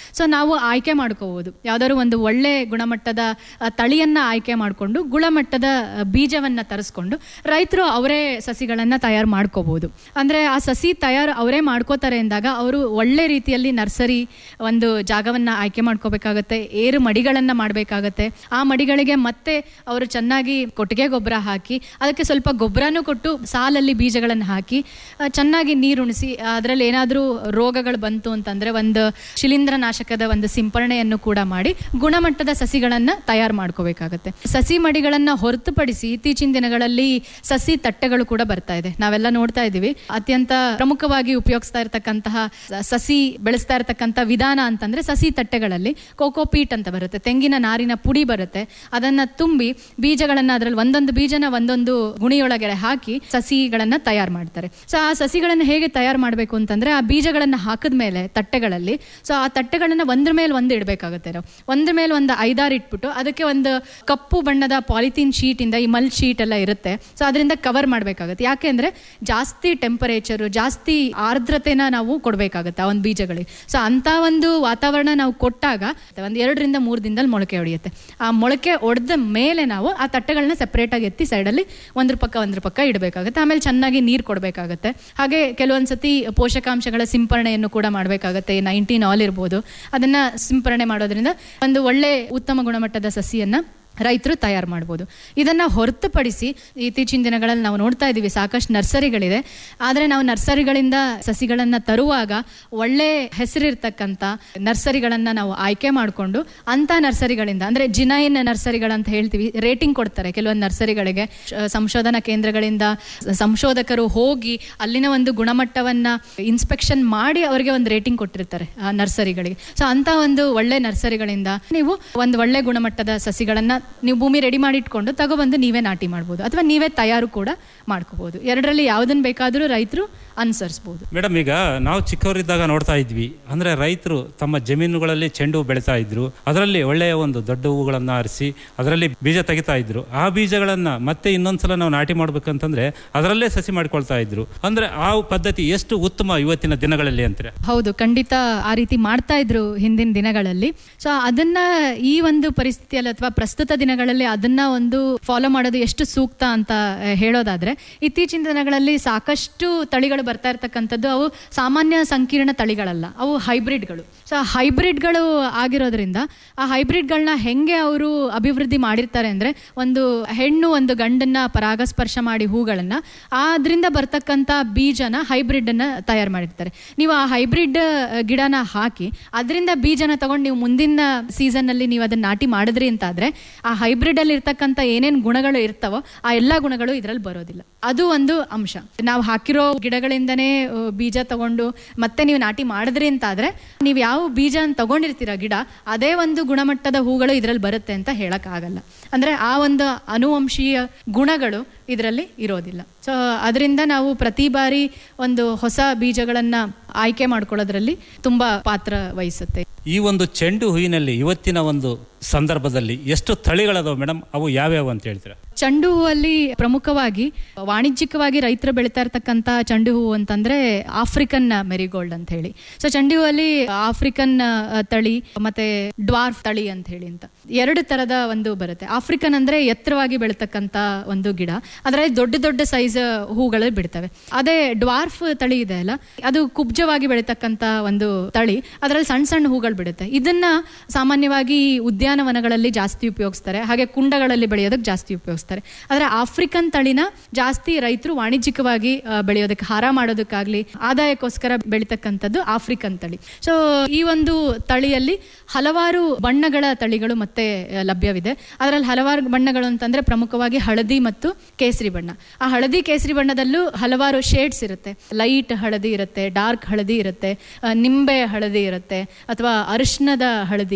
ಸೊ ನಾವು ಆಯ್ಕೆ ಮಾಡ್ಕೋಬಹುದು ಯಾವ್ದಾದ್ರು ಒಂದು ಒಳ್ಳೆ ಗುಣಮಟ್ಟದ ಆ, ತಳಿಯನ್ನ ಆಯ್ಕೆ ಮಾಡಿಕೊಂಡು ಗುಣಮಟ್ಟದ ಆ, ಬೀಜವನ್ನ ತರಿಸ್ಕೊಂಡು ರೈತರು ಅವರೇ ಸಸಿಗಳನ್ನ ತಯಾರು ಮಾಡ್ಕೋಬಹುದು ಅಂದ್ರೆ ಆ ಸಸಿ ತಯಾರು ಅವರೇ ಮಾಡ್ಕೋತಾರೆ ಎಂದಾಗ ಅವರು ಒಳ್ಳೆ ರೀತಿಯಲ್ಲಿ ನರ್ಸರಿ ಒಂದು ಜಾಗವನ್ನ ಆಯ್ಕೆ ಮಾಡ್ಕೋಬೇಕಾಗತ್ತೆ ಏರು ಮಡಿಗಳನ್ನ ಮಾಡಬೇಕಾಗತ್ತೆ ಆ ಮಡಿಗಳಿಗೆ ಮತ್ತೆ ಅವರು ಚೆನ್ನಾಗಿ ಕೊಟ್ಟಿಗೆ ಗೊಬ್ಬರ ಹಾಕಿ ಅದಕ್ಕೆ ಸ್ವಲ್ಪ ಗೊಬ್ಬರನೂ ಕೊಟ್ಟು ಸಾಲಲ್ಲಿ ಬೀಜಗಳನ್ನು ಹಾಕಿ ಆ, ಚೆನ್ನಾಗಿ ನೀರುಣಿಸಿ ಅದರಲ್ಲಿ ಏನಾದರೂ ರೋಗಗಳು ಬಂತು ಅಂತಂದ್ರೆ ಒಂದು ಶಿಲೀಂಧ್ರನಾಶಕದ ಒಂದು ಸಿಂಪರಣೆಯನ್ನು ಕೂಡ ಮಾಡಿ ಗುಣಮಟ್ಟದ ಸಸಿಗಳನ್ನ ತಯಾರು ಮಾಡ್ಕೋಬೇಕಾಗತ್ತೆ ಸಸಿ ಮಡಿಗಳನ್ನ ಹೊರತುಪಡಿಸಿ ಇತ್ತೀಚಿನ ದಿನಗಳಲ್ಲಿ ಸಸಿ ತಟ್ಟೆಗಳು ಕೂಡ ಬರ್ತಾ ಇದೆ ನಾವೆಲ್ಲ ನೋಡ್ತಾ ಇದ್ದೀವಿ ಅತ್ಯಂತ ಪ್ರಮುಖವಾಗಿ ಉಪಯೋಗಿಸ್ತಾ ಇರತಕ್ಕಂತಹ ಸ- ಸಸಿ ಬೆಳೆಸ್ತಾ ಇರತಕ್ಕಂಥ ವಿಧಾನ ಅಂತಂದ್ರೆ ಸಸಿ ತಟ್ಟೆಗಳಲ್ಲಿ ಕೋಕೋಪೀಟ್ ಅಂತ ಬರುತ್ತೆ ತೆಂಗಿನ ನಾರಿನ ಪುಡಿ ಬರುತ್ತೆ ಅದನ್ನ ತುಂಬಿ ಬೀಜಗಳನ್ನ ಅದರಲ್ಲಿ ಒಂದೊಂದು ಬೀಜನ ಒಂದೊಂದು ಗುಣಿಯೊಳಗಡೆ ಹಾಕಿ ಸಸಿಗಳನ್ನ ತಯಾರು ಮಾಡ್ತಾರೆ ಸೊ ಆ ಸಸಿಗಳನ್ನ ಹೇಗೆ ತಯಾರು ಮಾಡಬೇಕು ಅಂತಂದ್ರೆ ಆ ಬೀಜಗಳನ್ನ ಹಾಕಿದ ಮೇಲೆ ತಟ್ಟೆಗಳಲ್ಲಿ ಸೊ ಆ ತಟ್ಟೆಗಳನ್ನ ಒಂದ್ರ ಮೇಲೆ ಒಂದು ಇಡಬೇಕಾಗುತ್ತೆ ನಾವು ಒಂದ್ರ ಮೇಲೆ ಒಂದು ಐದಾರು ಇಟ್ಬಿಟ್ಟು ಅದಕ್ಕೆ ಒಂದು ಕಪ್ಪು ಬಣ್ಣದ ಪಾಲಿಥೀನ್ ಶೀಟ್ ಇಂದ ಈ ಮಲ್ ಶೀಟ್ ಎಲ್ಲ ಇರುತ್ತೆ ಸೊ ಅದರಿಂದ ಕವರ್ ಮಾಡಬೇಕಾಗುತ್ತೆ ಯಾಕೆ ಅಂದ್ರೆ ಜಾಸ್ತಿ ಟೆಂಪರೇಚರ್ ಜಾಸ್ತಿ ಆರ್ದ್ರತೆನ ನಾವು ಕೊಡಬೇಕಾಗುತ್ತೆ ಆ ಒಂದು ಬೀಜಗಳಿಗೆ ಸೊ ಅಂತ ಒಂದು ವಾತಾವರಣ ನಾವು ಕೊಟ್ಟಾಗ ಒಂದು ಎರಡರಿಂದ ಮೂರು ದಿನದಲ್ಲಿ ಮೊಳಕೆ ಹೊಡೆಯುತ್ತೆ ಆ ಮೊಳಕೆ ಒಡೆದ ಮೇಲೆ ನಾವು ಆ ತಟ್ಟೆಗಳನ್ನ ಸೆಪರೇಟ್ ಆಗಿ ಎತ್ತಿ ಸೈಡಲ್ಲಿ ಒಂದ್ರ ಪಕ್ಕ ಒಂದ್ರ ಪಕ್ಕ ಇಡಬೇಕಾಗುತ್ತೆ ಆಮೇಲೆ ಚೆನ್ನಾಗಿ ನೀರು ಕೊಡಬೇಕಾಗುತ್ತೆ ಹಾಗೆ ಕೆಲವೊಂದ್ಸತಿ ಪೋಷಕಾಂಶಗಳ ಸಿಂಪರಣೆಯನ್ನು ಕೂಡ ಮಾಡಬೇಕಾಗುತ್ತೆ ನೈನ್ಟೀನ್ ಆಲ್ ಇರ್ಬೋದು ಅದನ್ನ ಸಿಂಪರಣೆ ಮಾಡೋದ್ರಿಂದ ಒಂದು ಒಳ್ಳೆ ಉತ್ತಮ ಗುಣಮಟ್ಟದ ಸಸಿಯನ್ನ ರೈತರು ತಯಾರು ಮಾಡ್ಬೋದು ಇದನ್ನ ಹೊರತುಪಡಿಸಿ ಇತ್ತೀಚಿನ ದಿನಗಳಲ್ಲಿ ನಾವು ನೋಡ್ತಾ ಇದ್ದೀವಿ ಸಾಕಷ್ಟು ನರ್ಸರಿಗಳಿದೆ ಆದರೆ ನಾವು ನರ್ಸರಿಗಳಿಂದ ಸಸಿಗಳನ್ನ ತರುವಾಗ ಒಳ್ಳೆ ಹೆಸರಿರ್ತಕ್ಕಂಥ ನರ್ಸರಿಗಳನ್ನ ನಾವು ಆಯ್ಕೆ ಮಾಡಿಕೊಂಡು ಅಂತ ನರ್ಸರಿಗಳಿಂದ ಅಂದ್ರೆ ಜಿನೈನ್ ನರ್ಸರಿಗಳಂತ ಹೇಳ್ತೀವಿ ರೇಟಿಂಗ್ ಕೊಡ್ತಾರೆ ಕೆಲವೊಂದು ನರ್ಸರಿಗಳಿಗೆ ಶ- ಸಂಶೋಧನಾ ಕೇಂದ್ರಗಳಿಂದ ಸಂಶೋಧಕರು ಹೋಗಿ ಅಲ್ಲಿನ ಒಂದು ಗುಣಮಟ್ಟವನ್ನ ಇನ್ಸ್ಪೆಕ್ಷನ್ ಮಾಡಿ ಅವರಿಗೆ ಒಂದು ರೇಟಿಂಗ್ ಕೊಟ್ಟಿರ್ತಾರೆ ಆ ನರ್ಸರಿಗಳಿಗೆ ಸೊ ಅಂತ ಒಂದು ಒಳ್ಳೆ ನರ್ಸರಿಗಳಿಂದ ನೀವು ಒಂದು ಒಳ್ಳೆ ಗುಣಮಟ್ಟದ ಸಸಿಗಳನ್ನ ನೀವು ಭೂಮಿ ರೆಡಿ ಮಾಡಿ ಇಟ್ಕೊಂಡು ತಗೊಬಂದು ನೀವೇ ನಾಟಿ ಮಾಡ್ಬೋದು ಅಥವಾ ನೀವೇ ತಯಾರು ಕೂಡ ಮಾಡ್ಕೋಬಹುದು ಎರಡರಲ್ಲಿ ಯಾವುದನ್ನ ಬೇಕಾದರೂ ರೈತರು ಅನುಸರಿಸ್ಬೋದು ಮೇಡಮ್ ಈಗ ನಾವು ಚಿಕ್ಕವರಿದ್ದಾಗ ನೋಡ್ತಾ ಇದ್ವಿ ಅಂದ್ರೆ ರೈತರು ತಮ್ಮ ಜಮೀನುಗಳಲ್ಲಿ ಚೆಂಡು ಹೂ ಬೆಳೀತಾ ಇದ್ರು ಅದರಲ್ಲಿ ಒಳ್ಳೆಯ ಒಂದು ದೊಡ್ಡ ಹೂಗಳನ್ನ ಆರಿಸಿ ಅದರಲ್ಲಿ ಬೀಜ ತೆಗಿತಾ ಇದ್ರು ಆ ಬೀಜಗಳನ್ನ ಮತ್ತೆ ಇನ್ನೊಂದ್ಸಲ ನಾವು ನಾಟಿ ಮಾಡ್ಬೇಕಂತಂದ್ರೆ ಅದರಲ್ಲೇ ಸಸಿ ಮಾಡ್ಕೊಳ್ತಾ ಇದ್ರು ಅಂದ್ರೆ ಆ ಪದ್ಧತಿ ಎಷ್ಟು ಉತ್ತಮ ಇವತ್ತಿನ ದಿನಗಳಲ್ಲಿ ಅಂತಾರೆ ಹೌದು ಖಂಡಿತ ಆ ರೀತಿ ಮಾಡ್ತಾ ಇದ್ರು ಹಿಂದಿನ ದಿನಗಳಲ್ಲಿ ಸೊ ಅದನ್ನ ಈ ಒಂದು ಪರಿಸ್ಥಿತಿಯಲ್ಲಿ ಅಥವಾ ಪ್ರಸ್ತುತ ದಿನಗಳಲ್ಲಿ ಅದನ್ನ ಒಂದು ಫಾಲೋ ಮಾಡೋದು ಎಷ್ಟು ಸೂಕ್ತ ಅಂತ ಆ, ಹೇಳೋದಾದ್ರೆ ಇತ್ತೀಚಿನ ದಿನಗಳಲ್ಲಿ ಸಾಕಷ್ಟು ತಳಿಗಳು ಬರ್ತಾ ಇರ್ತಕ್ಕಂಥದ್ದು ಅವು ಸಾಮಾನ್ಯ ಸಂಕೀರ್ಣ ತಳಿಗಳಲ್ಲ ಅವು ಹೈಬ್ರಿಡ್ಗಳು ಸೊ ಆ ಹೈಬ್ರಿಡ್ಗಳು ಆಗಿರೋದ್ರಿಂದ ಆ ಹೈಬ್ರಿಡ್ಗಳನ್ನ ಹೆಂಗೆ ಅವರು ಅಭಿವೃದ್ಧಿ ಮಾಡಿರ್ತಾರೆ ಅಂದ್ರೆ ಒಂದು ಹೆಣ್ಣು ಒಂದು ಗಂಡನ್ನ ಪರಾಗಸ್ಪರ್ಶ ಮಾಡಿ ಹೂಗಳನ್ನ ಅದರಿಂದ ಬರ್ತಕ್ಕಂಥ ಬೀಜನ ಹೈಬ್ರಿಡ್ ಅನ್ನ ತಯಾರು ಮಾಡಿರ್ತಾರೆ ನೀವು ಆ ಹೈಬ್ರಿಡ್ ಗಿಡನ ಹಾಕಿ ಅದರಿಂದ ಬೀಜನ ತಗೊಂಡು ನೀವು ಮುಂದಿನ ಸೀಸನ್ ಅಲ್ಲಿ ನೀವು ಅದನ್ನ ನಾಟಿ ಮಾಡಿದ್ರಿ ಅಂತ ಆದ್ರೆ ಆ ಹೈಬ್ರಿಡ್ ಅಲ್ಲಿ ಇರ್ತಕ್ಕಂಥ ಏನೇನ್ ಗುಣಗಳು ಇರ್ತಾವೋ ಆ ಎಲ್ಲಾ ಗುಣಗಳು ಇದ್ರಲ್ಲಿ ಬರೋದಿಲ್ಲ ಅದು ಒಂದು ಅಂಶ ನಾವು ಹಾಕಿರೋ ಗಿಡಗಳಿಂದನೇ ಆ, ಬೀಜ ತಗೊಂಡು ಮತ್ತೆ ನೀವು ನಾಟಿ ಮಾಡಿದ್ರಿ ಅಂತ ಆದ್ರೆ ನೀವು ಯಾವ ಬೀಜ ತಗೊಂಡಿರ್ತೀರ ಗಿಡ ಅದೇ ಒಂದು ಗುಣಮಟ್ಟದ ಹೂಗಳು ಇದ್ರಲ್ಲಿ ಬರುತ್ತೆ ಅಂತ ಹೇಳಕ್ ಆಗಲ್ಲ ಅಂದ್ರೆ ಆ ಒಂದು ಅನುವಂಶೀಯ ಗುಣಗಳು ಇದರಲ್ಲಿ ಇರೋದಿಲ್ಲ ಸೊ ಅದರಿಂದ ನಾವು ಪ್ರತಿ ಬಾರಿ ಒಂದು ಹೊಸ ಬೀಜಗಳನ್ನ ಆಯ್ಕೆ ಮಾಡ್ಕೊಳ್ಳೋದ್ರಲ್ಲಿ ತುಂಬಾ ಪಾತ್ರ ವಹಿಸುತ್ತೆ ಈ ಒಂದು ಚೆಂಡು ಹೂವಿನಲ್ಲಿ ಇವತ್ತಿನ ಒಂದು ಸಂದರ್ಭದಲ್ಲಿ ಎಷ್ಟು ತಳಿಗಳದಾವೆ ಮೇಡಮ್ ಅವು ಯಾವ್ಯಾವ ಅಂತ ಹೇಳ್ತೀರಾ ಚೆಂಡು ಹೂವಲ್ಲಿ ಪ್ರಮುಖವಾಗಿ ವಾಣಿಜ್ಯಿಕವಾಗಿ ರೈತರು ಬೆಳೀತಾ ಇರ್ತಕ್ಕಂಥ ಚೆಂಡು ಹೂವು ಅಂತಂದ್ರೆ ಆಫ್ರಿಕನ್ ಮೆರಿಗೋಲ್ಡ್ ಅಂತ ಹೇಳಿ ಸೊ ಚೆಂಡು ಹೂವಲ್ಲಿ ಆಫ್ರಿಕನ್ ಆ, ತಳಿ ಮತ್ತೆ ಡ್ವಾರ್ಫ್ ತಳಿ ಅಂತ ಹೇಳಿ ಅಂತ ಎರಡು ತರದ ಒಂದು ಬರುತ್ತೆ ಆಫ್ರಿಕನ್ ಅಂದ್ರೆ ಎತ್ತರವಾಗಿ ಬೆಳತಕ್ಕಂತ ಒಂದು ಗಿಡ ಅದರಲ್ಲಿ ದೊಡ್ಡ ದೊಡ್ಡ ಸೈಜ್ ಹೂಗಳು ಬಿಡ್ತವೆ ಅದೇ ಡ್ವಾರ್ಫ್ ತಳಿ ಇದೆ ಅಲ್ಲ ಅದು ಕುಬ್ಜವಾಗಿ ಬೆಳೀತಕ್ಕಂತ ಒಂದು ತಳಿ ಅದರಲ್ಲಿ ಸಣ್ಣ ಸಣ್ಣ ಹೂಗಳು ಬಿಡುತ್ತೆ ಇದನ್ನ ಸಾಮಾನ್ಯವಾಗಿ ಉದ್ಯಾನವನಗಳಲ್ಲಿ ಜಾಸ್ತಿ ಉಪಯೋಗಿಸ್ತಾರೆ ಹಾಗೆ ಕುಂಡಗಳಲ್ಲಿ ಬೆಳೆಯೋದಕ್ಕೆ ಜಾಸ್ತಿ ಉಪಯೋಗಿಸ್ತಾರೆ ಆದ್ರೆ ಆಫ್ರಿಕನ್ ತಳಿನ ಜಾಸ್ತಿ ರೈತರು ವಾಣಿಜ್ಯಿಕವಾಗಿ ಆ, ಬೆಳೆಯೋದಕ್ಕೆ ಹಾರ ಮಾಡೋದಕ್ಕಾಗ್ಲಿ ಆದಾಯಕ್ಕೋಸ್ಕರ ಬೆಳೀತಕ್ಕಂಥದ್ದು ಆಫ್ರಿಕನ್ ತಳಿ ಸೊ ಈ ಒಂದು ತಳಿಯಲ್ಲಿ ಹಲವಾರು ಬಣ್ಣಗಳ ತಳಿಗಳು ಮತ್ತೆ ಆ, ಲಭ್ಯವಿದೆ ಅದರಲ್ಲಿ ಹಲವಾರು ಬಣ್ಣಗಳು ಅಂತಂದ್ರೆ ಪ್ರಮುಖವಾಗಿ ಹಳದಿ ಮತ್ತು ಕೇಸರಿ ಬಣ್ಣ ಆ ಹಳದಿ ಕೇಸರಿ ಬಣ್ಣದಲ್ಲೂ ಹಲವಾರು ಶೇಡ್ಸ್ ಇರುತ್ತೆ ಲೈಟ್ ಹಳದಿ ಇರುತ್ತೆ ಡಾರ್ಕ್ ಹಳದಿ ಇರುತ್ತೆ ಆ, ನಿಂಬೆ ಹಳದಿ ಇರುತ್ತೆ ಅಥವಾ ಅರಿಶಿಣದ ಹಳದಿ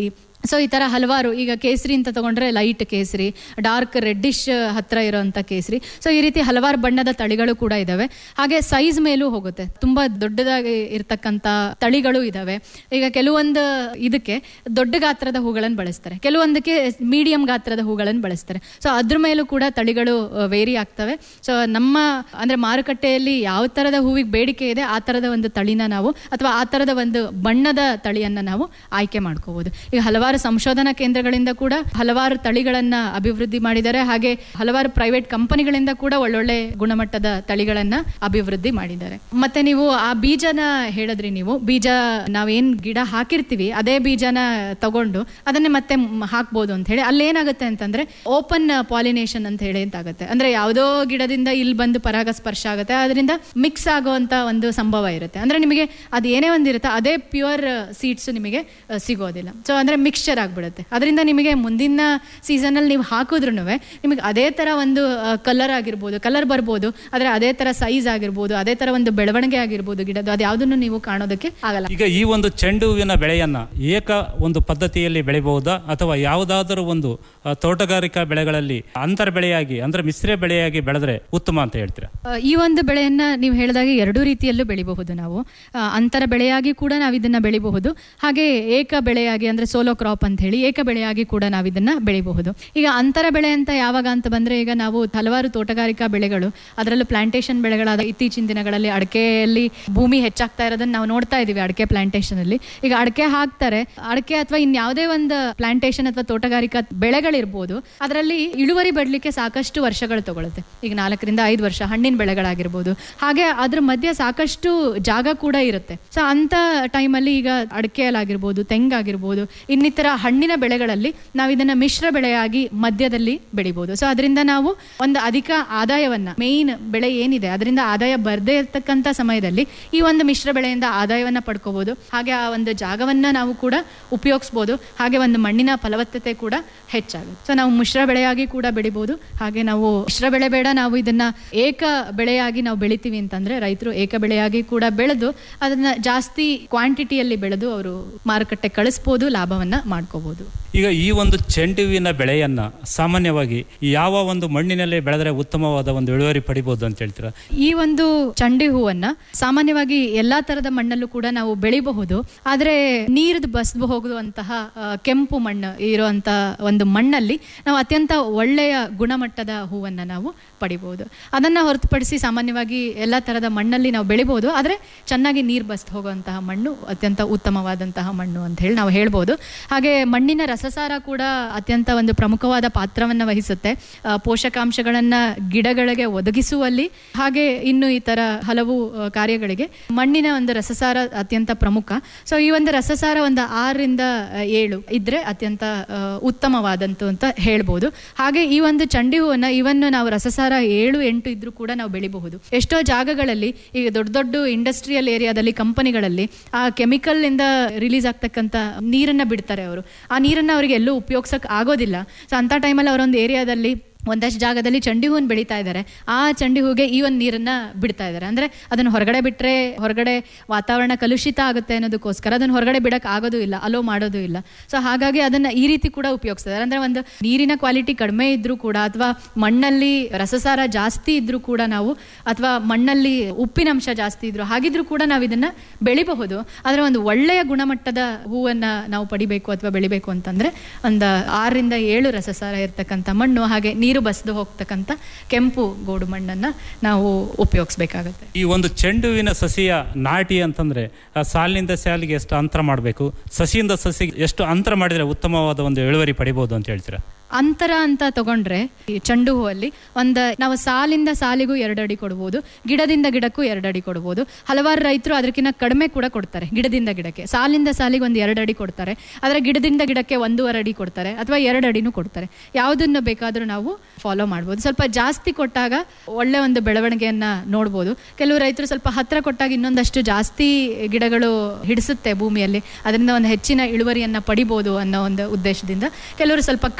ಸೊ ಈ ಥರ ಹಲವಾರು ಈಗ ಕೇಸರಿ ಅಂತ ತಗೊಂಡ್ರೆ ಲೈಟ್ ಕೇಸರಿ ಡಾರ್ಕ್ ರೆಡ್ಡಿಶ್ ಹತ್ರ ಇರೋಂಥ ಕೇಸರಿ ಸೊ ಈ ರೀತಿ ಹಲವಾರು ಬಣ್ಣದ ತಳಿಗಳು ಕೂಡ ಇದಾವೆ ಹಾಗೆ ಸೈಜ್ ಮೇಲೂ ಹೋಗುತ್ತೆ ತುಂಬಾ ದೊಡ್ಡದಾಗಿ ಇರ್ತಕ್ಕಂಥ ತಳಿಗಳು ಇದಾವೆ ಈಗ ಕೆಲವೊಂದು ಇದಕ್ಕೆ ದೊಡ್ಡ ಗಾತ್ರದ ಹೂಗಳನ್ನು ಬಳಸ್ತಾರೆ ಕೆಲವೊಂದಕ್ಕೆ ಮೀಡಿಯಂ ಗಾತ್ರದ ಹೂಗಳನ್ನು ಬಳಸ್ತಾರೆ ಸೊ ಅದ್ರ ಮೇಲೂ ಕೂಡ ತಳಿಗಳು ವೇರಿ ಆಗ್ತವೆ ಸೊ ನಮ್ಮ ಅಂದ್ರೆ ಮಾರುಕಟ್ಟೆಯಲ್ಲಿ ಯಾವ ತರದ ಹೂವಿಗೆ ಬೇಡಿಕೆ ಇದೆ ಆ ತರದ ಒಂದು ತಳಿನ ನಾವು ಅಥವಾ ಆ ತರದ ಒಂದು ಬಣ್ಣದ ತಳಿಯನ್ನ ನಾವು ಆಯ್ಕೆ ಮಾಡ್ಕೋಬಹುದು ಈಗ ಹಲವಾರು ಸಂಶೋಧನಾ ಕೇಂದ್ರಗಳಿಂದ ಕೂಡ ಹಲವಾರು ತಳಿಗಳನ್ನ ಅಭಿವೃದ್ಧಿ ಮಾಡಿದ್ದಾರೆ ಹಾಗೆ ಹಲವಾರು ಪ್ರೈವೇಟ್ ಕಂಪನಿಗಳಿಂದ ಕೂಡ ಒಳ್ಳೊಳ್ಳೆ ಗುಣಮಟ್ಟದ ತಳಿಗಳನ್ನ ಅಭಿವೃದ್ಧಿ ಮಾಡಿದ್ದಾರೆ ಮತ್ತೆ ನೀವು ಆ ಬೀಜನ ಹೇಳಿದ್ರಿ ನೀವು ಬೀಜ ನಾವೇನ್ ಗಿಡ ಹಾಕಿರ್ತೀವಿ ಅದೇ ಬೀಜನ ತಗೊಂಡು ಅದನ್ನೇ ಮತ್ತೆ ಮ್- ಹಾಕ್ಬೋದು ಅಂತ ಹೇಳಿ ಅಲ್ಲಿ ಏನಾಗುತ್ತೆ ಅಂತಂದ್ರೆ ಓಪನ್ ಪಾಲಿನೇಷನ್ ಅಂತ ಹೇಳಿ ಅಂತ ಆಗುತ್ತೆ ಅಂದ್ರೆ ಯಾವುದೋ ಗಿಡದಿಂದ ಇಲ್ಲಿ ಬಂದು ಪರಾಗಸ್ಪರ್ಶ ಆಗುತ್ತೆ ಅದರಿಂದ ಮಿಕ್ಸ್ ಆಗುವಂತ ಒಂದು ಸಂಭವ ಇರುತ್ತೆ ಅಂದ್ರೆ ನಿಮಗೆ ಅದು ಏನೇ ಒಂದಿರುತ್ತೆ ಅದೇ ಪ್ಯೂರ್ ಸೀಡ್ಸ್ ನಿಮಗೆ ಆ, ಸಿಗೋದಿಲ್ಲ ಸೊ ಅಂದ್ರೆ ಮಿಕ್ಸ್ಚರ್ ಆಗ್ಬಿಡುತ್ತೆ ಅದರಿಂದ ನಿಮಗೆ ಮುಂದಿನ ಸೀಸನ್ ಅಲ್ಲಿ ನೀವು ಹಾಕಿದ್ರು ನಿಮಗೆ ಅದೇ ತರ ಒಂದು ಕಲರ್ ಆಗಿರ್ಬೋದು ಕಲರ್ ಬರ್ಬೋದು ಆದ್ರೆ ಅದೇ ತರ ಸೈಜ್ ಆಗಿರ್ಬೋದು ಅದೇ ತರ ಒಂದು ಬೆಳವಣಿಗೆ ಆಗಿರ್ಬೋದು ಗಿಡದ್ದು ಅದು ಯಾವುದನ್ನು ನೀವು ಕಾಣೋದಕ್ಕೆ ಆಗಲ್ಲ ಈಗ ಈ ಒಂದು ಚೆಂಡು ಹೂವಿನ ಬೆಳೆಯನ್ನ ಏಕ ಒಂದು ಪದ್ಧತಿಯಲ್ಲಿ ಬೆಳಿಬಹುದಾ ಅಥವಾ ಯಾವುದಾದರೂ ಒಂದು ಆ, ತೋಟಗಾರಿಕಾ ಬೆಳೆಗಳಲ್ಲಿ ಅಂತರ ಬೆಳೆಯಾಗಿ ಅಂದ್ರೆ ಮಿಶ್ರ ಬೆಳೆಯಾಗಿ ಬೆಳೆದ್ರೆ ಉತ್ತಮ ಅಂತ ಹೇಳ್ತೀರಾ ಆ, ಈ ಒಂದು ಬೆಳೆಯನ್ನ ನೀವು ಹೇಳಿದಾಗ ಎರಡೂ ರೀತಿಯಲ್ಲೂ ಬೆಳಿಬಹುದು ನಾವು ಆ, ಅಂತರ ಬೆಳೆಯಾಗಿ ಕೂಡ ನಾವು ಇದನ್ನ ಬೆಳಿಬಹುದು ಹಾಗೆ ಏಕ ಬೆಳೆಯಾಗಿ ಅಂದ್ರೆ ಸೋಲೋ ಕ್ರಾಪ್ ಅಂತ ಹೇಳಿ ಏಕ ಬೆಳೆಯಾಗಿ ಕೂಡ ನಾವು ಇದನ್ನ ಬೆಳಿಬಹುದು ಈಗ ಅಂತರ ಬೆಳೆ ಅಂತ ಯಾವಾಗ ಅಂತ ಬಂದ್ರೆ ಈಗ ನಾವು ಹಲವಾರು ತೋಟಗಾರಿಕಾ ಬೆಳೆಗಳು ಅದರಲ್ಲೂ ಪ್ಲಾಂಟೇಶನ್ ಬೆಳೆಗಳಾದ ಇತ್ತೀಚಿನ ದಿನಗಳಲ್ಲಿ ಅಡಕೆಯಲ್ಲಿ ಭೂಮಿ ಹೆಚ್ಚಾಗ್ತಾ ಇರೋದನ್ನ ನಾವು ನೋಡ್ತಾ ಇದೀವಿ ಅಡಕೆ ಪ್ಲಾಂಟೇಶನ್ ಅಲ್ಲಿ ಈಗ ಅಡಕೆ ಹಾಕ್ತಾರೆ ಅಡಕೆ ಅಥವಾ ಇನ್ಯಾವುದೇ ಒಂದು ಪ್ಲಾಂಟೇಶನ್ ಅಥವಾ ತೋಟಗಾರಿಕಾ ಬೆಳೆಗಳಿರ್ಬೋದು ಅದರಲ್ಲಿ ಇಳುವರಿ ಬಡ್ಲಿಕ್ಕೆ ಸಾಕಷ್ಟು ವರ್ಷಗಳು ತಗೊಳುತ್ತೆ ಈಗ ನಾಲ್ಕರಿಂದ ಐದು ವರ್ಷ ಹಣ್ಣಿನ ಬೆಳೆಗಳಾಗಿರ್ಬೋದು ಹಾಗೆ ಅದ್ರ ಮಧ್ಯೆ ಸಾಕಷ್ಟು ಜಾಗ ಕೂಡ ಇರುತ್ತೆ ಸೊ ಅಂತ ಟೈಮಲ್ಲಿ ಈಗ ಅಡಕೆಯಲ್ಲಾಗಿರ್ಬೋದು ತೆಂಗಾಗಿರ್ಬೋದು ಇನ್ನಿತರ ಹಣ್ಣಿನ ಬೆಳೆಗಳಲ್ಲಿ ನಾವು ಇದನ್ನ ಮಿಶ್ರ ಬೆಳೆಯಾಗಿ ಮಧ್ಯದಲ್ಲಿ ಬೆಳಿಬೋದು ಸೊ ಅದರಿಂದ ನಾವು ಒಂದು ಅಧಿಕ ಆದಾಯವನ್ನ ಮೇನ್ ಬೆಳೆ ಏನಿದೆ ಅದರಿಂದ ಆದಾಯ ಬರದೇ ಇರತಕ್ಕಂತ ಸಮಯದಲ್ಲಿ ಈ ಒಂದು ಮಿಶ್ರ ಬೆಳೆಯಿಂದ ಆದಾಯವನ್ನ ಪಡ್ಕೋಬಹುದು ಹಾಗೆ ಆ ಒಂದು ಜಾಗವನ್ನ ನಾವು ಕೂಡ ಉಪಯೋಗಿಸ್ಬೋದು ಹಾಗೆ ಒಂದು ಮಣ್ಣಿನ ಫಲವತ್ತತೆ ಕೂಡ ಹೆಚ್ಚಾಗುತ್ತೆ ಸೊ ನಾವು ಮಿಶ್ರ ಬೆಳೆಯಾಗಿ ಕೂಡ ಬೆಳಿಬಹುದು ಹಾಗೆ ನಾವು ಮಿಶ್ರ ಬೆಳೆ ಬೇಡ ನಾವು ಇದನ್ನ ಏಕ ಬೆಳೆಯಾಗಿ ನಾವು ಬೆಳಿತೀವಿ ಅಂತಂದ್ರೆ ರೈತರು ಏಕ ಬೆಳೆಯಾಗಿ ಕೂಡ ಬೆಳೆದು ಅದನ್ನ ಜಾಸ್ತಿ ಕ್ವಾಂಟಿಟಿಯಲ್ಲಿ ಬೆಳೆದು ಅವರು ಮಾರುಕಟ್ಟೆ ಕಳಿಸ್ಬೋದು ಲಾಭವನ್ನ ಮಾಡ್ಕೋಬಹುದು ಈಗ ಈ ಒಂದು ಚೆಂಡುವಿನ ಬೆಳೆಯನ್ನ ಸಾಮಾನ್ಯವಾಗಿ ಯಾವ ಒಂದು ಮಣ್ಣಿನಲ್ಲಿ ಬೆಳೆದ್ರೆ ಉತ್ತಮವಾದ ಒಂದು ಇಳುವರಿ ಪಡಿಬಹುದು ಅಂತ ಹೇಳ್ತೀರಾ ಈ ಒಂದು ಚಂಡಿ ಹೂವನ್ನ ಸಾಮಾನ್ಯವಾಗಿ ಎಲ್ಲಾ ತರದ ಮಣ್ಣಲ್ಲೂ ಕೂಡ ನಾವು ಬೆಳಿಬಹುದು ಆದ್ರೆ ನೀರ್ದು ಬಸ್ದು ಹೋಗುವಂತಹ ಆ, ಕೆಂಪು ಮಣ್ಣು ಇರುವಂತ ಒಂದು ಮಣ್ಣಲ್ಲಿ ನಾವು ಅತ್ಯಂತ ಒಳ್ಳೆಯ ಗುಣಮಟ್ಟದ ಹೂವನ್ನ ನಾವು ಪಡಿಬಹುದು ಅದನ್ನ ಹೊರತುಪಡಿಸಿ ಸಾಮಾನ್ಯವಾಗಿ ಎಲ್ಲಾ ತರದ ಮಣ್ಣಲ್ಲಿ ನಾವು ಬೆಳಿಬಹುದು ಆದ್ರೆ ಚೆನ್ನಾಗಿ ನೀರು ಬಸ್ದು ಹೋಗುವಂತಹ ಮಣ್ಣು ಅತ್ಯಂತ ಉತ್ತಮವಾದಂತಹ ಮಣ್ಣು ಅಂತ ಹೇಳಿ ನಾವು ಹೇಳ್ಬೋದು ಹಾಗೆ ಮಣ್ಣಿನ ರಸಸಾರ ಕೂಡ ಅತ್ಯಂತ ಒಂದು ಪ್ರಮುಖವಾದ ಪಾತ್ರವನ್ನ ವಹಿಸುತ್ತೆ ಆ, ಪೋಷಕಾಂಶಗಳನ್ನ ಗಿಡಗಳಿಗೆ ಒದಗಿಸುವಲ್ಲಿ ಹಾಗೆ ಇನ್ನು ಈ ತರ ಹಲವು ಆ, ಕಾರ್ಯಗಳಿಗೆ ಮಣ್ಣಿನ ಒಂದು ರಸಸಾರ ಅತ್ಯಂತ ಪ್ರಮುಖ ಸೊ ಈ ಒಂದು ರಸಸಾರ ಒಂದು ಆರರಿಂದ ಆ, ಏಳು ಇದ್ರೆ ಅತ್ಯಂತ ಆ, ಉತ್ತಮವಾದಂತು ಅಂತ ಹೇಳ್ಬೋದು ಹಾಗೆ ಈ ಒಂದು ಚಂಡಿ ಹೂವನ್ನ ಇವನ್ ನಾವು ರಸಸಾರ ಏಳು ಎಂಟು ಇದ್ರೂ ಕೂಡ ನಾವು ಬೆಳಿಬಹುದು ಎಷ್ಟೋ ಜಾಗಗಳಲ್ಲಿ ಈಗ ದೊಡ್ಡ ದೊಡ್ಡ ಇಂಡಸ್ಟ್ರಿಯಲ್ ಏರಿಯಾದಲ್ಲಿ ಕಂಪನಿಗಳಲ್ಲಿ ಆ ಕೆಮಿಕಲ್ ಇಂದ ರಿಲೀಸ್ ಆಗ್ತಕ್ಕಂಥ ನೀರನ್ನ ಬಿಡ್ತಾರೆ ಅವರು ಆ ನೀರನ್ನ ಅವರಿಗೆ ಎಲ್ಲೂ ಉಪಯೋಗಿಸಕ್ ಆಗೋದಿಲ್ಲ ಸೊ ಅಂತ ಟೈಮಲ್ಲಿ ಅವರೊಂದು ಏರಿಯಾದಲ್ಲಿ ಒಂದಷ್ಟು ಜಾಗದಲ್ಲಿ ಚಂಡಿ ಹೂವನ್ನು ಬೆಳೀತಾ ಇದ್ದಾರೆ ಆ ಚಂಡಿ ಹೂಗೆ ಈ ಒಂದು ನೀರನ್ನ ಬಿಡ್ತಾ ಇದ್ದಾರೆ ಅಂದ್ರೆ ಅದನ್ನ ಹೊರಗಡೆ ಬಿಟ್ರೆ ಹೊರಗಡೆ ವಾತಾವರಣ ಕಲುಷಿತ ಆಗುತ್ತೆ ಅನ್ನೋದಕ್ಕೋಸ್ಕರ ಅದನ್ನ ಹೊರಗಡೆ ಬಿಡಕ್ ಆಗೋದು ಇಲ್ಲ ಅಲೋ ಮಾಡೋದು ಇಲ್ಲ ಸೊ ಹಾಗಾಗಿ ಅದನ್ನ ಈ ರೀತಿ ಕೂಡ ಉಪಯೋಗಿಸ್ತಾರೆ ಅಂದ್ರೆ ಒಂದು ನೀರಿನ ಕ್ವಾಲಿಟಿ ಕಡಿಮೆ ಇದ್ರೂ ಕೂಡ ಅಥವಾ ಮಣ್ಣಲ್ಲಿ ರಸಸಾರ ಜಾಸ್ತಿ ಇದ್ರೂ ಕೂಡ ನಾವು ಅಥವಾ ಮಣ್ಣಲ್ಲಿ ಉಪ್ಪಿನಂಶ ಜಾಸ್ತಿ ಇದ್ರು ಹಾಗಿದ್ರೂ ಕೂಡ ನಾವು ಇದನ್ನ ಬೆಳಿಬಹುದು ಆದ್ರೆ ಒಂದು ಒಳ್ಳೆಯ ಗುಣಮಟ್ಟದ ಹೂವನ್ನ ನಾವು ಪಡಿಬೇಕು ಅಥವಾ ಬೆಳಿಬೇಕು ಅಂತಂದ್ರೆ ಒಂದು ಆರರಿಂದ ಏಳು ರಸಸಾರ ಇರ್ತಕ್ಕಂಥ ಮಣ್ಣು ಹಾಗೆ ನೀರು ಬಸ್ದು ಹೋಗ್ತಕ್ಕಂಥ ಕೆಂಪು ಗೋಡು ಮಣ್ಣನ್ನ ನಾವು ಉಪಯೋಗಿಸ್ಬೇಕಾಗತ್ತೆ ಈ ಒಂದು ಚೆಂಡುವಿನ ಸಸಿಯ ನಾಟಿ ಅಂತಂದ್ರೆ ಆ ಸಾಲಿನಿಂದ ಸಾಲಿಗೆ ಎಷ್ಟು ಅಂತರ ಮಾಡಬೇಕು ಸಸಿಯಿಂದ ಸಸಿಗೆ ಎಷ್ಟು ಅಂತರ ಮಾಡಿದ್ರೆ ಉತ್ತಮವಾದ ಒಂದು ಇಳುವರಿ ಪಡಿಬಹುದು ಅಂತ ಹೇಳ್ತೀರಾ ಅಂತರ ಅಂತ ತಗೊಂಡ್ರೆ ಈ ಚೆಂಡು ಹೂವಲ್ಲಿ ಒಂದು ನಾವು ಸಾಲಿಂದ ಸಾಲಿಗೂ ಎರಡು ಅಡಿ ಕೊಡ್ಬೋದು ಗಿಡದಿಂದ ಗಿಡಕ್ಕೂ ಎರಡು ಅಡಿ ಕೊಡ್ಬೋದು ಹಲವಾರು ರೈತರು ಅದಕ್ಕಿಂತ ಕಡಿಮೆ ಕೂಡ ಕೊಡ್ತಾರೆ ಗಿಡದಿಂದ ಗಿಡಕ್ಕೆ ಸಾಲಿಂದ ಸಾಲಿಗೆ ಒಂದು ಎರಡು ಅಡಿ ಕೊಡ್ತಾರೆ ಆದರೆ ಗಿಡದಿಂದ ಗಿಡಕ್ಕೆ ಒಂದೂವರೆ ಅಡಿ ಕೊಡ್ತಾರೆ ಅಥವಾ ಎರಡು ಅಡಿನೂ ಕೊಡ್ತಾರೆ ಯಾವುದನ್ನು ಬೇಕಾದರೂ ನಾವು ಫಾಲೋ ಮಾಡ್ಬೋದು ಸ್ವಲ್ಪ ಜಾಸ್ತಿ ಕೊಟ್ಟಾಗ ಒಳ್ಳೆ ಒಂದು ಬೆಳವಣಿಗೆಯನ್ನ ನೋಡ್ಬೋದು ಕೆಲವು ರೈತರು ಸ್ವಲ್ಪ ಹತ್ರ ಕೊಟ್ಟಾಗ ಇನ್ನೊಂದಷ್ಟು ಜಾಸ್ತಿ ಗಿಡಗಳು ಹಿಡಿಸುತ್ತೆ ಭೂಮಿಯಲ್ಲಿ ಅದರಿಂದ ಒಂದು ಹೆಚ್ಚಿನ ಇಳುವರಿಯನ್ನ ಪಡಿಬೋದು ಅನ್ನೋ ಒಂದು ಉದ್ದೇಶದಿಂದ ಕೆಲವರು ಸ್ವಲ್ಪ ಕಡಿಮೆ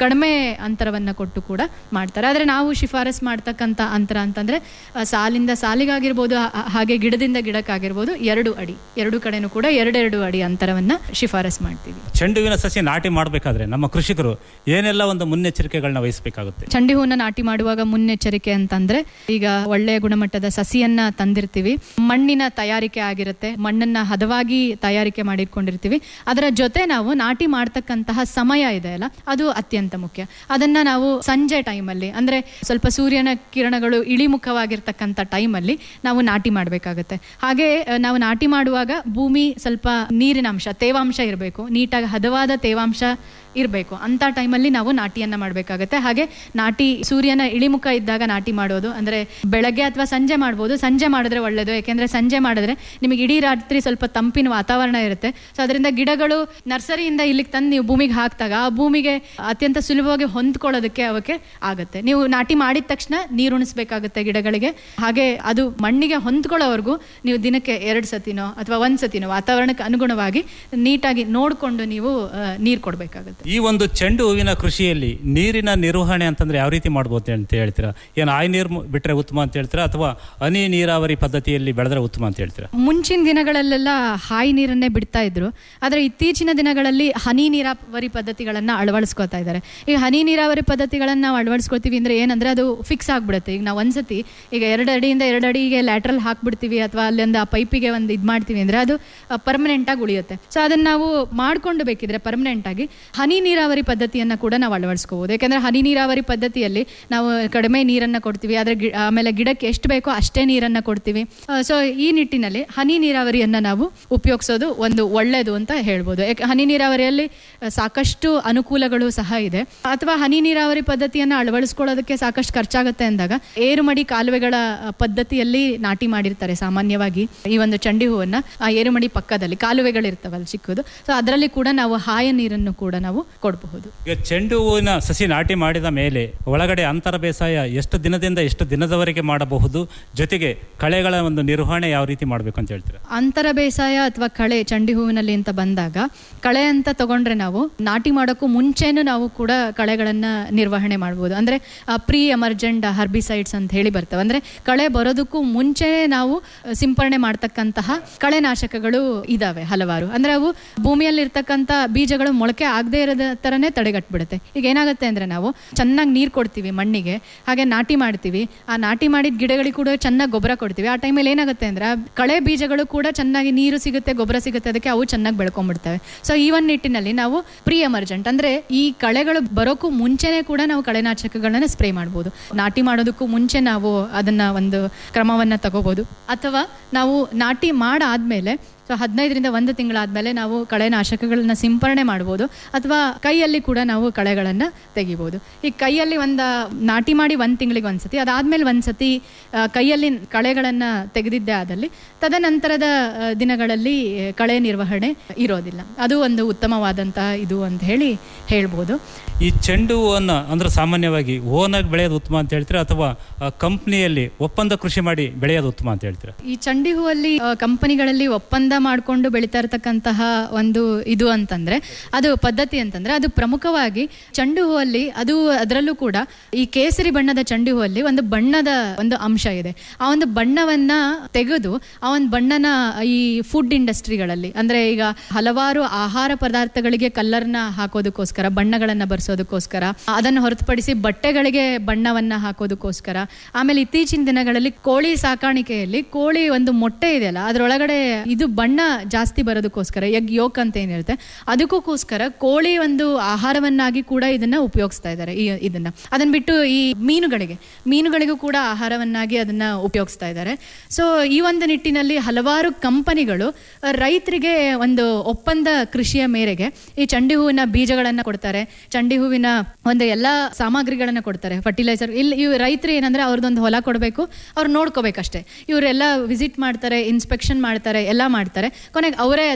ಅಂತರವನ್ನ ಕೊಟ್ಟು ಕೂಡ ಮಾಡ್ತಾರೆ ಆದರೆ ನಾವು ಶಿಫಾರಸ್ ಮಾಡ್ತಕ್ಕಂಥ ಅಂತರ ಅಂತಂದ್ರೆ ಆ, ಸಾಲಿಂದ ಸಾಲಿಗಾಗಿರ್ಬೋದು ಹಾ- ಹಾಗೆ ಗಿಡದಿಂದ ಗಿಡಕ್ಕಾಗಿರ್ಬೋದು ಎರಡು ಅಡಿ ಎರಡು ಕಡೆನೂ ಕೂಡ ಎರಡೆರಡು ಅಡಿ ಅಂತರವನ್ನ ಶಿಫಾರಸ್ ಮಾಡ್ತೀವಿ ಚೆಂಡುವಿನ ಸಸಿ ನಾಟಿ ಮಾಡಬೇಕಾದ್ರೆ ನಮ್ಮ ಕೃಷಿಕರು ಏನೆಲ್ಲ ಒಂದು ಮುನ್ನೆಚ್ಚರಿಕೆಗಳನ್ನ ವಹಿಸಬೇಕಾಗುತ್ತೆ ಚಂಡಿ ಹೂವನ್ನ ನಾಟಿ ಮಾಡುವಾಗ ಮುನ್ನೆಚ್ಚರಿಕೆ ಅಂತಂದ್ರೆ ಈಗ ಒಳ್ಳೆಯ ಗುಣಮಟ್ಟದ ಸಸಿಯನ್ನ ತಂದಿರ್ತೀವಿ ಮಣ್ಣಿನ ತಯಾರಿಕೆ ಆಗಿರುತ್ತೆ ಮಣ್ಣನ್ನ ಹದವಾಗಿ ತಯಾರಿಕೆ ಮಾಡಿಟ್ಕೊಂಡಿರ್ತೀವಿ ಅದರ ಜೊತೆ ನಾವು ನಾಟಿ ಮಾಡ್ತಕ್ಕಂತಹ ಸಮಯ ಇದೆ ಅಲ್ಲ ಅದು ಅತ್ಯಂತ ಮುಖ್ಯ ಅದನ್ನ ನಾವು ಸಂಜೆ ಟೈಮಲ್ಲಿ ಅಂದ್ರೆ ಸ್ವಲ್ಪ ಸೂರ್ಯನ ಕಿರಣಗಳು ಇಳಿಮುಖವಾಗಿರ್ತಕ್ಕಂಥ ಟೈಮಲ್ಲಿ ನಾವು ನಾಟಿ ಮಾಡಬೇಕಾಗುತ್ತೆ ಹಾಗೆ ಆ, ನಾವು ನಾಟಿ ಮಾಡುವಾಗ ಭೂಮಿ ಸ್ವಲ್ಪ ನೀರಿನ ಅಂಶ ತೇವಾಂಶ ಇರಬೇಕು ನೀಟಾಗಿ ಹದವಾದ ತೇವಾಂಶ ಇರಬೇಕು ಅಂತ ಟೈಮಲ್ಲಿ ನಾವು ನಾಟಿಯನ್ನ ಮಾಡಬೇಕಾಗುತ್ತೆ ಹಾಗೆ ನಾಟಿ ಸೂರ್ಯನ ಇಳಿಮುಖ ಇದ್ದಾಗ ನಾಟಿ ಮಾಡೋದು ಅಂದ್ರೆ ಬೆಳಗ್ಗೆ ಅಥವಾ ಸಂಜೆ ಮಾಡ್ಬೋದು ಸಂಜೆ ಮಾಡಿದ್ರೆ ಒಳ್ಳೇದು ಯಾಕೆಂದ್ರೆ ಸಂಜೆ ಮಾಡಿದ್ರೆ ನಿಮಗೆ ಇಡೀ ರಾತ್ರಿ ಸ್ವಲ್ಪ ತಂಪಿನ ವಾತಾವರಣ ಇರುತ್ತೆ ಸೊ ಅದರಿಂದ ಗಿಡಗಳು ನರ್ಸರಿಯಿಂದ ಇಲ್ಲಿಗೆ ತಂದು ನೀವು ಭೂಮಿಗೆ ಹಾಕಿದಾಗ ಆ ಭೂಮಿಗೆ ಅತ್ಯಂತ ಸುಲಭವಾಗಿ ಹೊಂದ್ಕೊಳ್ಳೋದಕ್ಕೆ ಅವಕ್ಕೆ ಆಗುತ್ತೆ ನೀವು ನಾಟಿ ಮಾಡಿದ ತಕ್ಷಣ ನೀರು ಉಣಿಸ್ಬೇಕಾಗುತ್ತೆ ಗಿಡಗಳಿಗೆ ಹಾಗೆ ಅದು ಮಣ್ಣಿಗೆ ಹೊಂದ್ಕೊಳ್ಳೋವರೆಗೂ ನೀವು ದಿನಕ್ಕೆ ಎರಡು ಸತಿನೋ ಅಥವಾ ಒಂದ್ ಸತಿನೋ ವಾತಾವರಣಕ್ಕೆ ಅನುಗುಣವಾಗಿ ನೀಟಾಗಿ ನೋಡಿಕೊಂಡು ನೀವು ನೀರು ಕೊಡಬೇಕಾಗುತ್ತೆ ಈ ಒಂದು ಚೆಂಡು ಹೂವಿನ ಕೃಷಿಯಲ್ಲಿ ನೀರಿನ ನಿರ್ವಹಣೆ ಅಂತಂದ್ರೆ ಯಾವ ರೀತಿ ಮಾಡ್ಬೋದು ಅಂತ ಹೇಳ್ತೀರಾ ಏನು ಆಯ್ ನೀರು ಬಿಟ್ರೆ ಉತ್ತಮ ಅಂತ ಹೇಳ್ತೀರಾ ಅಥವಾ ಹನಿ ನೀರಾವರಿ ಪದ್ಧತಿಯಲ್ಲಿ ಬೆಳೆದ್ರೆ ಉತ್ತಮ ಅಂತ ಹೇಳ್ತೀರಾ ಮುಂಚಿನ ದಿನಗಳಲ್ಲೆಲ್ಲ ಹಾಯಿ ನೀರನ್ನೇ ಬಿಡ್ತಾ ಇದ್ರು ಆದರೆ ಇತ್ತೀಚಿನ ದಿನಗಳಲ್ಲಿ ಹನಿ ನೀರಾವರಿ ಪದ್ಧತಿಗಳನ್ನ ಅಳವಡಿಸ್ಕೊತಾ ಇದ್ದಾರೆ ಈಗ ಹನಿ ನೀರಾವರಿ ಪದ್ಧತಿಗಳನ್ನ ನಾವು ಅಳವಡಿಸ್ಕೊಳ್ತೀವಿ ಅಂದ್ರೆ ಏನಂದ್ರೆ ಅದು ಫಿಕ್ಸ್ ಆಗ್ಬಿಡುತ್ತೆ ಈಗ ನಾವು ಒಂದ್ಸತಿ ಈಗ ಎರಡು ಅಡಿಯಿಂದ ಎರಡು ಅಡಿಗೆ ಲ್ಯಾಟ್ರಲ್ ಹಾಕ್ಬಿಡ್ತೀವಿ ಅಥವಾ ಅಲ್ಲಿಂದ ಆ ಪೈಪಿಗೆ ಒಂದು ಇದು ಮಾಡ್ತೀವಿ ಅಂದ್ರೆ ಅದು ಪರ್ಮನೆಂಟ್ ಆಗಿ ಉಳಿಯುತ್ತೆ ಸೊ ಅದನ್ನ ನಾವು ಮಾಡ್ಕೊಂಡು ಬೇಕಿದ್ರೆ ಪರ್ಮನೆಂಟ್ ಆಗಿ ಹನಿ ನೀರಾವರಿ ಪದ್ಧತಿಯನ್ನ ಕೂಡ ನಾವು ಅಳವಡಿಸ್ಕೋಬಹುದು ಯಾಕಂದ್ರೆ ಹನಿ ನೀರಾವರಿ ಪದ್ಧತಿಯಲ್ಲಿ ನಾವು ಕಡಿಮೆ ನೀರನ್ನ ಕೊಡ್ತೀವಿ ಆದ್ರೆ ಗಿ- ಆಮೇಲೆ ಗಿಡಕ್ಕೆ ಎಷ್ಟು ಬೇಕೋ ಅಷ್ಟೇ ನೀರನ್ನ ಕೊಡ್ತೀವಿ ಸೊ ಈ ನಿಟ್ಟಿನಲ್ಲಿ ಹನಿ ನೀರಾವರಿಯನ್ನ ನಾವು ಉಪಯೋಗಿಸೋದು ಒಂದು ಒಳ್ಳೆಯದು ಅಂತ ಹೇಳ್ಬೋದು ಯಾಕೆ ಹನಿ ನೀರಾವರಿಯಲ್ಲಿ ಆ, ಸಾಕಷ್ಟು ಅನುಕೂಲಗಳು ಸಹ ಇದೆ ಅಥವಾ ಹನಿ ನೀರಾವರಿ ಪದ್ಧತಿಯನ್ನ ಅಳವಡಿಸ್ಕೊಳ್ಳೋದಕ್ಕೆ ಸಾಕಷ್ಟು ಖರ್ಚಾಗುತ್ತೆ ಅಂದಾಗ ಏರುಮಡಿ ಕಾಲುವೆಗಳ ಆ, ಪದ್ಧತಿಯಲ್ಲಿ ನಾಟಿ ಮಾಡಿರ್ತಾರೆ ಸಾಮಾನ್ಯವಾಗಿ ಈ ಒಂದು ಚಂಡಿ ಹೂವನ್ನ ಆ ಏರುಮಡಿ ಪಕ್ಕದಲ್ಲಿ ಕಾಲುವೆಗಳಿರ್ತವಲ್ಲ ಚಿಕ್ಕದು ಸೊ ಅದರಲ್ಲಿ ಕೂಡ ನಾವು ಹಾಯ ನೀರನ್ನು ಕೂಡ ನಾವು ಕೊಡಬಹುದು ಈಗ ಚೆಂಡು ಹೂವಿನ ಸಸಿ ನಾಟಿ ಮಾಡಿದ ಮೇಲೆ ಒಳಗಡೆ ಅಂತರ ಬೇಸಾಯ ಎಷ್ಟು ದಿನದಿಂದ ಎಷ್ಟು ದಿನದವರೆಗೆ ಮಾಡಬಹುದು ಜೊತೆಗೆ ಕಳೆಗಳ ಒಂದು ನಿರ್ವಹಣೆ ಯಾವ ರೀತಿ ಮಾಡಬೇಕು ಅಂತ ಹೇಳ್ತೀರಾ ಅಂತರ ಬೇಸಾಯ ಅಥವಾ ಕಳೆ ಚಂಡಿ ಹೂವಿನಲ್ಲಿ ಅಂತ ಬಂದಾಗ ಕಳೆ ಅಂತ ತಗೊಂಡ್ರೆ ನಾವು ನಾಟಿ ಮಾಡೋಕ್ಕೂ ಮುಂಚೆನೂ ನಾವು ಕೂಡ ಕಳೆಗಳನ್ನ ನಿರ್ವಹಣೆ ಮಾಡ್ಬೋದು ಅಂದ್ರೆ ಪ್ರೀ ಎಮರ್ಜೆಂಟ್ ಹರ್ಬಿಸೈಡ್ಸ್ ಅಂತ ಹೇಳಿ ಬರ್ತವೆ ಅಂದ್ರೆ ಕಳೆ ಬರೋದಕ್ಕೂ ಮುಂಚೆ ನಾವು ಆ, ಸಿಂಪರಣೆ ಮಾಡ್ತಕ್ಕಂತಹ ಕಳೆನಾಶಕಗಳು ಇದಾವೆ ಹಲವಾರು ಅಂದ್ರೆ ಅವು ಭೂಮಿಯಲ್ಲಿ ಇರ್ತಕ್ಕಂಥ ಬೀಜಗಳು ಮೊಳಕೆ ಆಗದೆ ಇರೋದ ತರನೇ ತಡೆಗಟ್ಬಿಡುತ್ತೆ ಈಗ ಏನಾಗುತ್ತೆ ಅಂದ್ರೆ ನಾವು ಚೆನ್ನಾಗಿ ನೀರು ಕೊಡ್ತೀವಿ ಮಣ್ಣಿಗೆ ಹಾಗೆ ನಾಟಿ ಮಾಡ್ತೀವಿ ಆ ನಾಟಿ ಮಾಡಿದ ಗಿಡಗಳಿಗೆ ಕೂಡ ಚೆನ್ನಾಗಿ ಗೊಬ್ಬರ ಕೊಡ್ತೀವಿ ಆ ಟೈಮಲ್ಲಿ ಏನಾಗುತ್ತೆ ಅಂದ್ರೆ ಆ ಕಳೆ ಬೀಜಗಳು ಕೂಡ ಚೆನ್ನಾಗಿ ನೀರು ಸಿಗುತ್ತೆ ಗೊಬ್ಬರ ಸಿಗುತ್ತೆ ಅದಕ್ಕೆ ಅವು ಚೆನ್ನಾಗಿ ಬೆಳ್ಕೊಂಡ್ಬಿಡ್ತವೆ ಸೊ ಈ ಒಂದು ನಿಟ್ಟಿನಲ್ಲಿ ನಾವು ಪ್ರೀ ಎಮರ್ಜೆಂಟ್ ಅಂದ್ರೆ ಈ ಕಳೆಗಳು ಬರೋಕ್ಕೂ ಮುಂಚೆನೆ ಕೂಡ ನಾವು ಕಳೆನಾಶಕಗಳನ್ನ ಸ್ಪ್ರೇ ಮಾಡ್ಬೋದು ನಾಟಿ ಮಾಡೋದಕ್ಕೂ ಮುಂಚೆ ನಾವು ಅದನ್ನ ಒಂದು ಕ್ರಮವನ್ನ ತಗೋಬಹುದು ಅಥವಾ ನಾವು ನಾಟಿ ಮಾಡಾದ್ಮೇಲೆ ಸೊ ಹದಿನೈದರಿಂದ ಒಂದು ತಿಂಗಳಾದ್ಮೇಲೆ ನಾವು ಕಳೆನಾಶಕಗಳನ್ನ ಸಿಂಪರಣೆ ಮಾಡ್ಬೋದು ಅಥವಾ ಕೈಯಲ್ಲಿ ಕೂಡ ನಾವು ಕಳೆಗಳನ್ನು ತೆಗಿಬೋದು ಈ ಕೈಯಲ್ಲಿ ಒಂದು ನಾಟಿ ಮಾಡಿ ಒಂದು ತಿಂಗಳಿಗೆ ಒಂದ್ಸತಿ ಅದಾದ್ಮೇಲೆ ಒಂದ್ಸತಿ ಆ, ಕೈಯಲ್ಲಿ ಕಳೆಗಳನ್ನು ತೆಗೆದಿದ್ದೇ ಆದಲ್ಲಿ ತದನಂತರದ ಆ, ದಿನಗಳಲ್ಲಿ ಆ, ಕಳೆ ನಿರ್ವಹಣೆ ಇರೋದಿಲ್ಲ ಅದು ಒಂದು ಉತ್ತಮವಾದಂತಹ ಇದು ಅಂತ ಹೇಳಿ ಹೇಳ್ಬೋದು ಈ ಚೆಂಡು ಹೂವನ್ನು ಅಂದ್ರೆ ಸಾಮಾನ್ಯವಾಗಿ ಓನಾಗಿ ಬೆಳೆಯೋದು ಉತ್ತಮ ಅಂತ ಹೇಳ್ತೀರಾ ಅಥವಾ ಕಂಪ್ನಿಯಲ್ಲಿ ಒಪ್ಪಂದ ಕೃಷಿ ಮಾಡಿ ಬೆಳೆಯೋದು ಉತ್ತಮ ಅಂತ ಹೇಳ್ತೀರಾ ಈ ಚಂಡಿ ಹೂವಲ್ಲಿ ಆ, ಕಂಪನಿಗಳಲ್ಲಿ ಒಪ್ಪಂದ ಮಾಡಿಕೊಂಡು ಬೆಳೀತಾ ಇರತಕ್ಕಂತಹ ಒಂದು ಇದು ಅಂತಂದ್ರೆ ಅದು ಪದ್ಧತಿ ಅಂತಂದ್ರೆ ಅದು ಪ್ರಮುಖವಾಗಿ ಚಂಡು ಹೂವಲ್ಲಿ ಅದು ಅದರಲ್ಲೂ ಕೂಡ ಈ ಕೇಸರಿ ಬಣ್ಣದ ಚಂಡು ಹೂವಲ್ಲಿ ಒಂದು ಬಣ್ಣದ ಒಂದು ಅಂಶ ಇದೆ ಆ ಒಂದು ಬಣ್ಣವನ್ನ ತೆಗೆದು ಆ ಒಂದು ಬಣ್ಣನ ಈ ಫುಡ್ ಇಂಡಸ್ಟ್ರಿಗಳಲ್ಲಿ ಅಂದ್ರೆ ಈಗ ಹಲವಾರು ಆಹಾರ ಪದಾರ್ಥಗಳಿಗೆ ಕಲ್ಲರ್ನ ಹಾಕೋದಕ್ಕೋಸ್ಕರ ಬಣ್ಣಗಳನ್ನ ಬರ್ಸೋದಕ್ಕೋಸ್ಕರ ಅದನ್ನು ಹೊರತುಪಡಿಸಿ ಬಟ್ಟೆಗಳಿಗೆ ಬಣ್ಣವನ್ನ ಹಾಕೋದಕ್ಕೋಸ್ಕರ ಆಮೇಲೆ ಇತ್ತೀಚಿನ ದಿನಗಳಲ್ಲಿ ಕೋಳಿ ಸಾಕಾಣಿಕೆಯಲ್ಲಿ ಕೋಳಿ ಒಂದು ಮೊಟ್ಟೆ ಇದೆಯಲ್ಲ ಅದ್ರೊಳಗಡೆ ಇದು ಬಣ್ಣ ಜಾಸ್ತಿ ಬರೋದಕ್ಕೋಸ್ಕರ ಎಗ್ ಯೋಕ್ ಅಂತ ಏನಿರುತ್ತೆ ಅದಕ್ಕೋಸ್ಕರ ಕೋಳಿ ಒಂದು ಆಹಾರವನ್ನಾಗಿ ಕೂಡ ಇದನ್ನ ಉಪಯೋಗಿಸ್ತಾ ಇದ್ದಾರೆ ಈ ಇದನ್ನ ಅದನ್ನ ಬಿಟ್ಟು ಈ ಮೀನುಗಳಿಗೆ ಮೀನುಗಳಿಗೂ ಕೂಡ ಆಹಾರವನ್ನಾಗಿ ಅದನ್ನ ಉಪಯೋಗಿಸ್ತಾ ಇದ್ದಾರೆ ಸೊ ಈ ಒಂದು ನಿಟ್ಟಿನಲ್ಲಿ ಹಲವಾರು ಕಂಪನಿಗಳು ರೈತರಿಗೆ ಒಂದು ಒಪ್ಪಂದ ಕೃಷಿಯ ಮೇರೆಗೆ ಈ ಚಂಡಿ ಹೂವಿನ ಬೀಜಗಳನ್ನ ಕೊಡ್ತಾರೆ ಚಂಡಿ ಹೂವಿನ ಒಂದು ಎಲ್ಲ ಸಾಮಗ್ರಿಗಳನ್ನ ಕೊಡ್ತಾರೆ ಫರ್ಟಿಲೈಸರ್ ಇಲ್ಲಿ ಇವ್ ರೈತರು ಏನಂದ್ರೆ ಅವ್ರದ್ದೊಂದು ಹೊಲ ಕೊಡಬೇಕು ಅವ್ರು ನೋಡ್ಕೋಬೇಕಷ್ಟೇ ಇವರೆಲ್ಲ ವಿಸಿಟ್ ಮಾಡ್ತಾರೆ ಇನ್ಸ್ಪೆಕ್ಷನ್ ಮಾಡ್ತಾರೆ ಎಲ್ಲ ಮಾಡ್ತಾರೆ ಕೊನೆಗೆ ಅವರೇ ಅದನ್ನ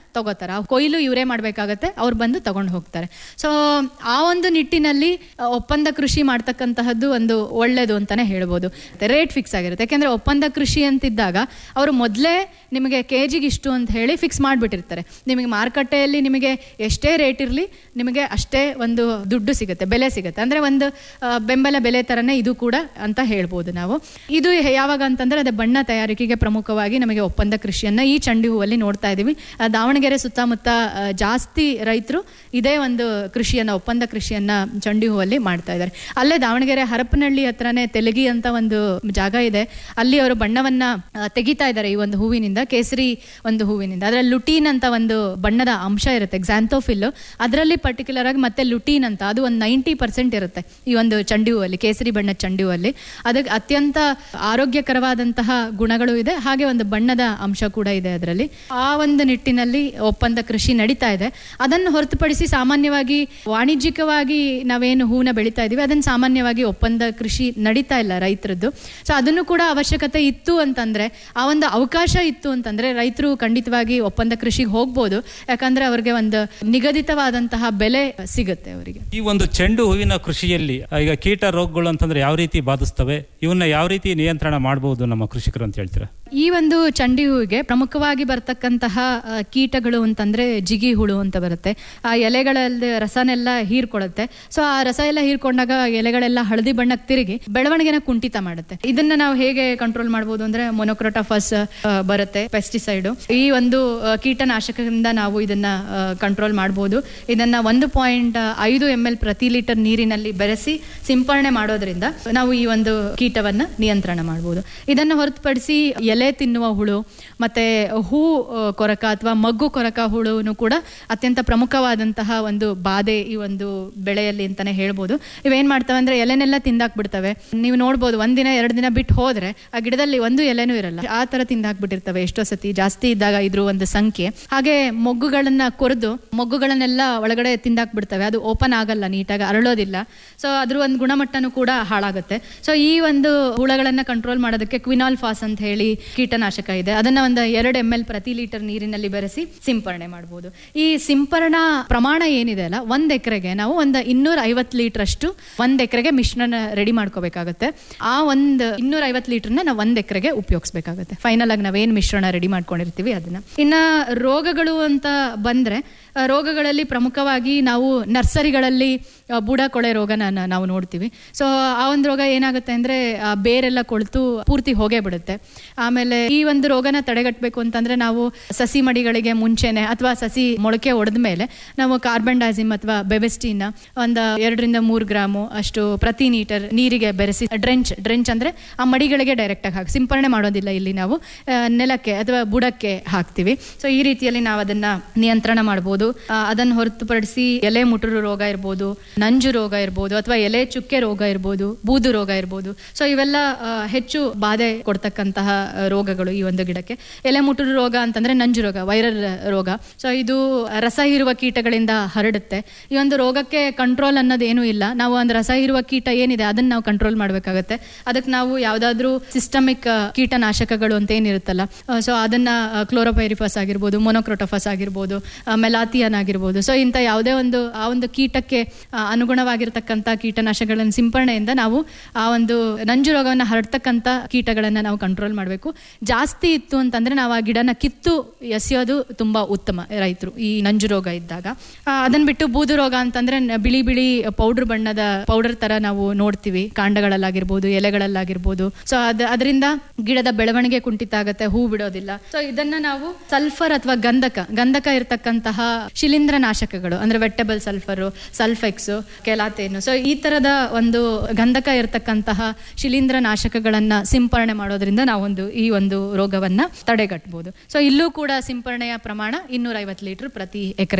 ತಗೋತಾರೆ ಆ ಕೊಯ್ಲು ಇವರೇ ಮಾಡಬೇಕಾಗತ್ತೆ ಅವ್ರು ಬಂದು ತಗೊಂಡು ಹೋಗ್ತಾರೆ ಸೊ ಆ ಒಂದು ನಿಟ್ಟಿನಲ್ಲಿ ಆ, ಒಪ್ಪಂದ ಕೃಷಿ ಮಾಡ್ತಕ್ಕಂತಹದ್ದು ಒಂದು ಒಳ್ಳೇದು ಅಂತಾನೆ ಹೇಳ್ಬೋದು ರೇಟ್ ಫಿಕ್ಸ್ ಆಗಿರುತ್ತೆ ಯಾಕೆಂದ್ರೆ ಒಪ್ಪಂದ ಕೃಷಿ ಅಂತಿದ್ದಾಗ ಅವರು ಮೊದಲೇ ನಿಮಗೆ ಕೆ ಜಿಗೆ ಇಷ್ಟು ಅಂತ ಹೇಳಿ ಫಿಕ್ಸ್ ಮಾಡಿಬಿಟ್ಟಿರ್ತಾರೆ ನಿಮಗೆ ಮಾರುಕಟ್ಟೆಯಲ್ಲಿ ನಿಮಗೆ ಎಷ್ಟೇ ರೇಟ್ ಇರಲಿ ನಿಮಗೆ ಅಷ್ಟೇ ಒಂದು ದುಡ್ಡು ಸಿಗುತ್ತೆ ಬೆಲೆ ಸಿಗುತ್ತೆ ಅಂದರೆ ಒಂದು ಆ, ಬೆಂಬಲ ಬೆಲೆ ಥರನೇ ಇದು ಕೂಡ ಅಂತ ಹೇಳ್ಬೋದು ನಾವು ಇದು ಯಾವಾಗ ಅಂತಂದರೆ ಅದೇ ಬಣ್ಣ ತಯಾರಿಕೆಗೆ ಪ್ರಮುಖವಾಗಿ ನಮಗೆ ಒಪ್ಪಂದ ಕೃಷಿಯನ್ನು ಈ ಚಂಡಿ ಹೂವಲ್ಲಿ ನೋಡ್ತಾ ಇದ್ದೀವಿ ಆ, ದಾವಣಗೆರೆ ಸುತ್ತಮುತ್ತ ಆ, ಜಾಸ್ತಿ ರೈತರು ಇದೇ ಒಂದು ಕೃಷಿಯನ್ನು ಒಪ್ಪಂದ ಕೃಷಿಯನ್ನು ಚಂಡಿ ಹೂವಲ್ಲಿ ಮಾಡ್ತಾ ಇದ್ದಾರೆ ಅಲ್ಲೇ ದಾವಣಗೆರೆ ಹರಪನಹಳ್ಳಿ ಹತ್ರನೇ ತೆಲಗಿ ಅಂತ ಒಂದು ಜಾಗ ಇದೆ ಅಲ್ಲಿ ಅವರು ಬಣ್ಣವನ್ನ ಆ, ತೆಗಿತಾ ಇದ್ದಾರೆ ಈ ಒಂದು ಹೂವಿನಿಂದ ಕೇಸರಿ ಒಂದು ಹೂವಿನಿಂದ ಅದರಲ್ಲಿ ಲುಟೀನ್ ಅಂತ ಒಂದು ಬಣ್ಣದ ಅಂಶ ಇರುತ್ತೆ ಗ್ಸಾಂಥೋಫಿಲ್ ಅದರಲ್ಲಿ ಪರ್ಟಿಕ್ಯುಲರ್ ಆಗಿ ಮತ್ತೆ ಲುಟೀನ್ ಅಂತ ಅದು ಒಂದು ನೈಂಟಿ ಪರ್ಸೆಂಟ್ ಇರುತ್ತೆ ಈ ಒಂದು ಚಂಡಿ ಹೂವಲ್ಲಿ ಕೇಸರಿ ಬಣ್ಣದ ಚಂಡಿ ಹೂವಲ್ಲಿ ಅದಕ್ಕೆ ಅತ್ಯಂತ ಆರೋಗ್ಯಕರವಾದಂತಹ ಗುಣಗಳು ಇದೆ ಹಾಗೆ ಒಂದು ಬಣ್ಣದ ಅಂಶ ಕೂಡ ಇದೆ ಅದರಲ್ಲಿ ಆ ಒಂದು ನಿಟ್ಟಿನಲ್ಲಿ ಒಪ್ಪಂದ ಕೃಷಿ ನಡೀತಾ ಇದೆ ಅದನ್ನು ಹೊರತುಪಡಿಸಿ ಸಾಮಾನ್ಯವಾಗಿ ವಾಣಿಜ್ಯಿಕವಾಗಿ ನಾವೇನು ಹೂವನ್ನ ಬೆಳೀತಾ ಇದೀವಿ ಅದನ್ನು ಸಾಮಾನ್ಯವಾಗಿ ಒಪ್ಪಂದ ಕೃಷಿ ನಡೀತಾ ಇಲ್ಲ ರೈತರದ್ದು ಸೊ ಅದನ್ನು ಕೂಡ ಅವಶ್ಯಕತೆ ಇತ್ತು ಅಂತಂದ್ರೆ ಆ ಒಂದು ಅವಕಾಶ ಇತ್ತು ಅಂತಂದ್ರೆ ರೈತರು ಖಂಡಿತವಾಗಿ ಒಪ್ಪಂದ ಕೃಷಿಗೆ ಹೋಗ್ಬೋದು ಯಾಕಂದ್ರೆ ಅವ್ರಿಗೆ ಒಂದು ನಿಗದಿತವಾದಂತಹ ಬೆಲೆ ಸಿಗುತ್ತೆ ಅವರಿಗೆ ಈ ಒಂದು ಚೆಂಡು ಹೂವಿನ ಕೃಷಿಯಲ್ಲಿ ಈಗ ಕೀಟ ರೋಗಗಳು ಅಂತಂದ್ರೆ ಯಾವ ರೀತಿ ಬಾಧಿಸ್ತವೆ ಇವನ್ನ ಯಾವ ರೀತಿ ನಿಯಂತ್ರಣ ಮಾಡಬಹುದು ನಮ್ಮ ಕೃಷಿಕರು ಅಂತ ಹೇಳ್ತೀರಾ ಈ ಒಂದು ಚಂಡಿ ಹೂವಿಗೆ ಪ್ರಮುಖವಾಗಿ ಬರ್ತಕ್ಕಂತಹ ಆ, ಕೀಟಗಳು ಅಂತಂದ್ರೆ ಜಿಗಿ ಹುಳು ಅಂತ ಬರುತ್ತೆ ಆ ಎಲೆಗಳಲ್ಲಿ ರಸನೆಲ್ಲ ಹೀರ್ಕೊಳ್ಳುತ್ತೆ ಸೊ ಆ ರಸ ಎಲ್ಲ ಹೀರ್ಕೊಂಡಾಗ ಎಲೆಗಳೆಲ್ಲ ಹಳದಿ ಬಣ್ಣಕ್ಕೆ ತಿರುಗಿ ಬೆಳವಣಿಗೆನ ಕುಂಠಿತ ಮಾಡುತ್ತೆ ಇದನ್ನ ನಾವು ಹೇಗೆ ಕಂಟ್ರೋಲ್ ಮಾಡ್ಬೋದು ಅಂದ್ರೆ ಮೊನೊಕ್ರೋಟಾಫಸ್ ಬರುತ್ತೆ ಪೆಸ್ಟಿಸೈಡ್ ಈ ಒಂದು ಆ, ಕೀಟನಾಶಕದಿಂದ ನಾವು ಇದನ್ನ ಕಂಟ್ರೋಲ್ ಮಾಡ್ಬೋದು ಇದನ್ನ ಒಂದು ಪಾಯಿಂಟ್ ಐದು ಎಮ್ ಎಲ್ ಪ್ರತಿ ಲೀಟರ್ ನೀರಿನಲ್ಲಿ ಬೆರೆಸಿ ಸಿಂಪರಣೆ ಮಾಡೋದ್ರಿಂದ ನಾವು ಈ ಒಂದು ಕೀಟವನ್ನ ನಿಯಂತ್ರಣ ಮಾಡ್ಬೋದು ಇದನ್ನು ಹೊರತುಪಡಿಸಿ ಎಲೆ ತಿನ್ನುವ ಹುಳು ಮತ್ತೆ ಹೂ ಆ, ಕೊರಕ ಅಥವಾ ಮಗ್ಗು ಕೊರಕ ಹುಳುನು ಕೂಡ ಅತ್ಯಂತ ಪ್ರಮುಖವಾದಂತಹ ಒಂದು ಬಾಧೆ ಈ ಒಂದು ಬೆಳೆಯಲ್ಲಿ ಅಂತಾನೆ ಹೇಳ್ಬೋದು ಇವೇನ್ ಮಾಡ್ತವೆ ಅಂದ್ರೆ ಎಲೆನೆಲ್ಲ ತಿಂದಾಕ್ಬಿಡ್ತವೆ ನೀವು ನೋಡ್ಬೋದು ಒಂದಿನ ಎರಡು ದಿನ ಬಿಟ್ಟು ಹೋದ್ರೆ ಆ ಗಿಡದಲ್ಲಿ ಒಂದು ಎಲೆನೂ ಇರಲ್ಲ ಆ ತರ ತಿಂದಾಕ್ಬಿಟ್ಟಿರ್ತವೆ ಎಷ್ಟೋ ಸತಿ ಜಾಸ್ತಿ ಇದ್ದಾಗ ಇದ್ರ ಒಂದು ಸಂಖ್ಯೆ ಹಾಗೆ ಮೊಗ್ಗುಗಳನ್ನ ಕೊರೆದು ಮೊಗ್ಗುಗಳನ್ನೆಲ್ಲ ಒಳಗಡೆ ತಿಂದಾಕ್ಬಿಡ್ತವೆ ಅದು ಓಪನ್ ಆಗಲ್ಲ ನೀಟಾಗಿ ಅರಳೋದಿಲ್ಲ ಸೊ ಅದ್ರ ಒಂದು ಗುಣಮಟ್ಟನೂ ಕೂಡ ಹಾಳಾಗುತ್ತೆ ಸೊ ಈ ಒಂದು ಹುಳಗಳನ್ನ ಕಂಟ್ರೋಲ್ ಮಾಡೋದಕ್ಕೆ ಕ್ವಿನಾಲ್ ಫಾಸ್ ಅಂತ ಹೇಳಿ ಕೀಟನಾಶಕ ಇದೆ ಅದನ್ನ ಒಂದು ಎರಡು ಎಮ್ ಎಲ್ ಪ್ರತಿ ಲೀಟರ್ ನೀರಿನಲ್ಲಿ ಬೆರೆಸಿ ಸಿಂಪರಣೆ ಮಾಡಬಹುದು ಈ ಸಿಂಪರಣಾ ಪ್ರಮಾಣ ಏನಿದೆ ಅಲ್ಲ ಒಂದ್ ಎಕರೆಗೆ ನಾವು ಒಂದು ಇನ್ನೂರ ಐವತ್ತು ಲೀಟರ್ ಅಷ್ಟು ಒಂದ್ ಎಕರೆಗೆ ಮಿಶ್ರಣ ರೆಡಿ ಮಾಡ್ಕೋಬೇಕಾಗುತ್ತೆ ಆ ಒಂದು ಇನ್ನೂರ ಐವತ್ತು ಲೀಟರ್ನ ನಾವು ಒಂದ್ ಎಕರೆಗೆ ಉಪಯೋಗಿಸ್ಬೇಕಾಗುತ್ತೆ ಫೈನಲ್ ಆಗಿ ನಾವೇನ್ ಮಿಶ್ರಣ ರೆಡಿ ಮಾಡ್ಕೊಂಡಿರ್ತೀವಿ ಅದನ್ನ ಇನ್ನ ರೋಗಗಳು ಅಂತ ಬಂದ್ರೆ ಆ, ರೋಗಗಳಲ್ಲಿ ಪ್ರಮುಖವಾಗಿ ನಾವು ನರ್ಸರಿಗಳಲ್ಲಿ ಆ, ಬುಡ ಕೊಳೆ ರೋಗನ ನ- ನಾವು ನೋಡ್ತೀವಿ ಸೊ ಆ ಒಂದು ರೋಗ ಏನಾಗುತ್ತೆ ಅಂದ್ರೆ ಆ, ಬೇರೆಲ್ಲ ಕೊಳ್ತು ಪೂರ್ತಿ ಹೋಗೇ ಬಿಡುತ್ತೆ ಆಮೇಲೆ ಈ ಒಂದು ರೋಗನ ತಡೆಗಟ್ಟಬೇಕು ಅಂತಂದ್ರೆ ನಾವು ಸಸಿ ಮಡಿಗಳಿಗೆ ಮುಂಚೆನೆ ಅಥವಾ ಸಸಿ ಮೊಳಕೆ ಒಡೆದ ಮೇಲೆ ನಾವು ಕಾರ್ಬನ್ ಡೈಸಿಮ್ ಅಥವಾ ಬೆಬೆಸ್ಟಿನ ಒಂದು ಎರಡರಿಂದ ಮೂರು ಗ್ರಾಮು ಅಷ್ಟು ಪ್ರತಿ ಲೀಟರ್ ನೀರಿಗೆ ಬೆರೆಸಿ ಡ್ರೆಂಚ್ ಡ್ರೆಂಚ್ ಅಂದ್ರೆ ಆ ಮಡಿಗಳಿಗೆ ಡೈರೆಕ್ಟ್ ಆಗಿ ಹಾಕಿ ಸಿಂಪರಣೆ ಮಾಡೋದಿಲ್ಲ ಇಲ್ಲಿ ನಾವು ಆ, ನೆಲಕ್ಕೆ ಅಥವಾ ಬುಡಕ್ಕೆ ಹಾಕ್ತಿವಿ ಸೊ ಈ ರೀತಿಯಲ್ಲಿ ನಾವು ಅದನ್ನ ನಿಯಂತ್ರಣ ಮಾಡ್ಬೋದು ಆ, ಅದನ್ನ ಹೊರತುಪಡಿಸಿ ಎಲೆ ಮುಟುರು ರೋಗ ಇರ್ಬೋದು ನಂಜು ರೋಗ ಇರ್ಬೋದು ಅಥವಾ ಎಲೆ ಚುಕ್ಕೆ ರೋಗ ಇರ್ಬೋದು ಬೂದು ರೋಗ ಇರ್ಬೋದು ಸೊ ಇವೆಲ್ಲ ಆ, ಹೆಚ್ಚು ಬಾಧೆ ಕೊಡ್ತಕ್ಕಂತಹ ಆ, ರೋಗಗಳು ಈ ಒಂದು ಗಿಡಕ್ಕೆ ಎಲೆ ಮುಟುರು ರೋಗ ಅಂತಂದ್ರೆ ನಂಜು ರೋಗ ವೈರಲ್ ರೋಗ ಸೊ ಇದು ರಸ ಹೀರುವ ಕೀಟಗಳಿಂದ ಹರಡುತ್ತೆ ಈ ಒಂದು ರೋಗಕ್ಕೆ ಕಂಟ್ರೋಲ್ ಅನ್ನೋದೇನೂ ಇಲ್ಲ ನಾವು ಒಂದು ರಸ ಹೀರುವ ಕೀಟ ಏನಿದೆ ಅದನ್ನ ನಾವು ಕಂಟ್ರೋಲ್ ಮಾಡಬೇಕಾಗತ್ತೆ ಅದಕ್ಕೆ ನಾವು ಯಾವ್ದಾದ್ರೂ ಸಿಸ್ಟಮಿಕ್ ಕೀಟನಾಶಕಗಳು ಅಂತ ಏನಿರುತ್ತಲ್ಲ ಸೊ ಅದನ್ನ ಕ್ಲೋರೋಪೈರಿಫಸ್ ಆಗಿರ್ಬೋದು ಮೊನೊಕ್ರೋಟೋಫಸ್ ಆಗಿರ್ಬೋದು ಮೆಲಾಥಿಯನ್ ಆಗಿರ್ಬೋದು ಸೊ ಇಂಥ ಯಾವುದೇ ಒಂದು ಆ ಒಂದು ಕೀಟಕ್ಕೆ ಆ, ಅನುಗುಣವಾಗಿರ್ತಕ್ಕಂಥ ಕೀಟನಾಶಕಗಳನ್ನು ಸಿಂಪರಣೆಯಿಂದ ನಾವು ಆ ಒಂದು ನಂಜು ರೋಗವನ್ನು ಹರಡ್ತಕ್ಕಂಥ ಕೀಟಗಳನ್ನು ನಾವು ಕಂಟ್ರೋಲ್ ಮಾಡಬೇಕು ಜಾಸ್ತಿ ಇತ್ತು ಅಂತಂದ್ರೆ ನಾವು ಆ ಗಿಡನ ಕಿತ್ತು ಎಸೆಯೋದು ತುಂಬಾ ಉತ್ತಮ ರೈತರು ಈ ನಂಜು ರೋಗ ಇದ್ದಾಗ ಆ, ಅದನ್ನ ಬಿಟ್ಟು ಬೂದು ರೋಗ ಅಂತಂದ್ರೆ ನ- ಬಿಳಿ ಬಿಳಿ ಪೌಡರ್ ಬಣ್ಣದ ಪೌಡರ್ ತರ ನಾವು ನೋಡ್ತೀವಿ ಕಾಂಡಗಳಲ್ಲಾಗಿರ್ಬೋದು ಎಲೆಗಳಲ್ಲಾಗಿರ್ಬೋದು ಸೊ ಅದ ಅದರಿಂದ ಗಿಡದ ಬೆಳವಣಿಗೆ ಕುಂಠಿತ ಆಗುತ್ತೆ ಹೂ ಬಿಡೋದಿಲ್ಲ ಸೊ ಇದನ್ನ ನಾವು ಸಲ್ಫರ್ ಅಥವಾ ಗಂಧಕ ಗಂಧಕ ಇರತಕ್ಕಂತಹ ಶಿಲೀಂಧ್ರ ನಾಶಕಗಳು ಅಂದ್ರೆ ವೆಟ್ಟಬಲ್ ಸಲ್ಫರ್ ಸಲ್ಫೆಕ್ಸ್ ಕೆಲಾತೇನು ಸೊ ಈ ತರದ ಒಂದು ಗಂಧಕ ಇರತಕ್ಕಂತಹ ಶಿಲೀಂಧ್ರ ನಾಶಕಗಳನ್ನ ಸಿಂಪರಣೆ ಮಾಡೋದ್ರಿಂದ ನಾವೊಂದು ಈ ಒಂದು ರೋಗವನ್ನ ತಡೆಗಟ್ಟಬಹುದು ಸೊ ಇಲ್ಲೂ ಕೂಡ ಸಿಂಪರಣೆಯ ಪ್ರಮಾಣ ಇನ್ನೂರ ಐವತ್ತು ಲೀಟರ್ ಪ್ರತಿ ಎಕರೆಗೆ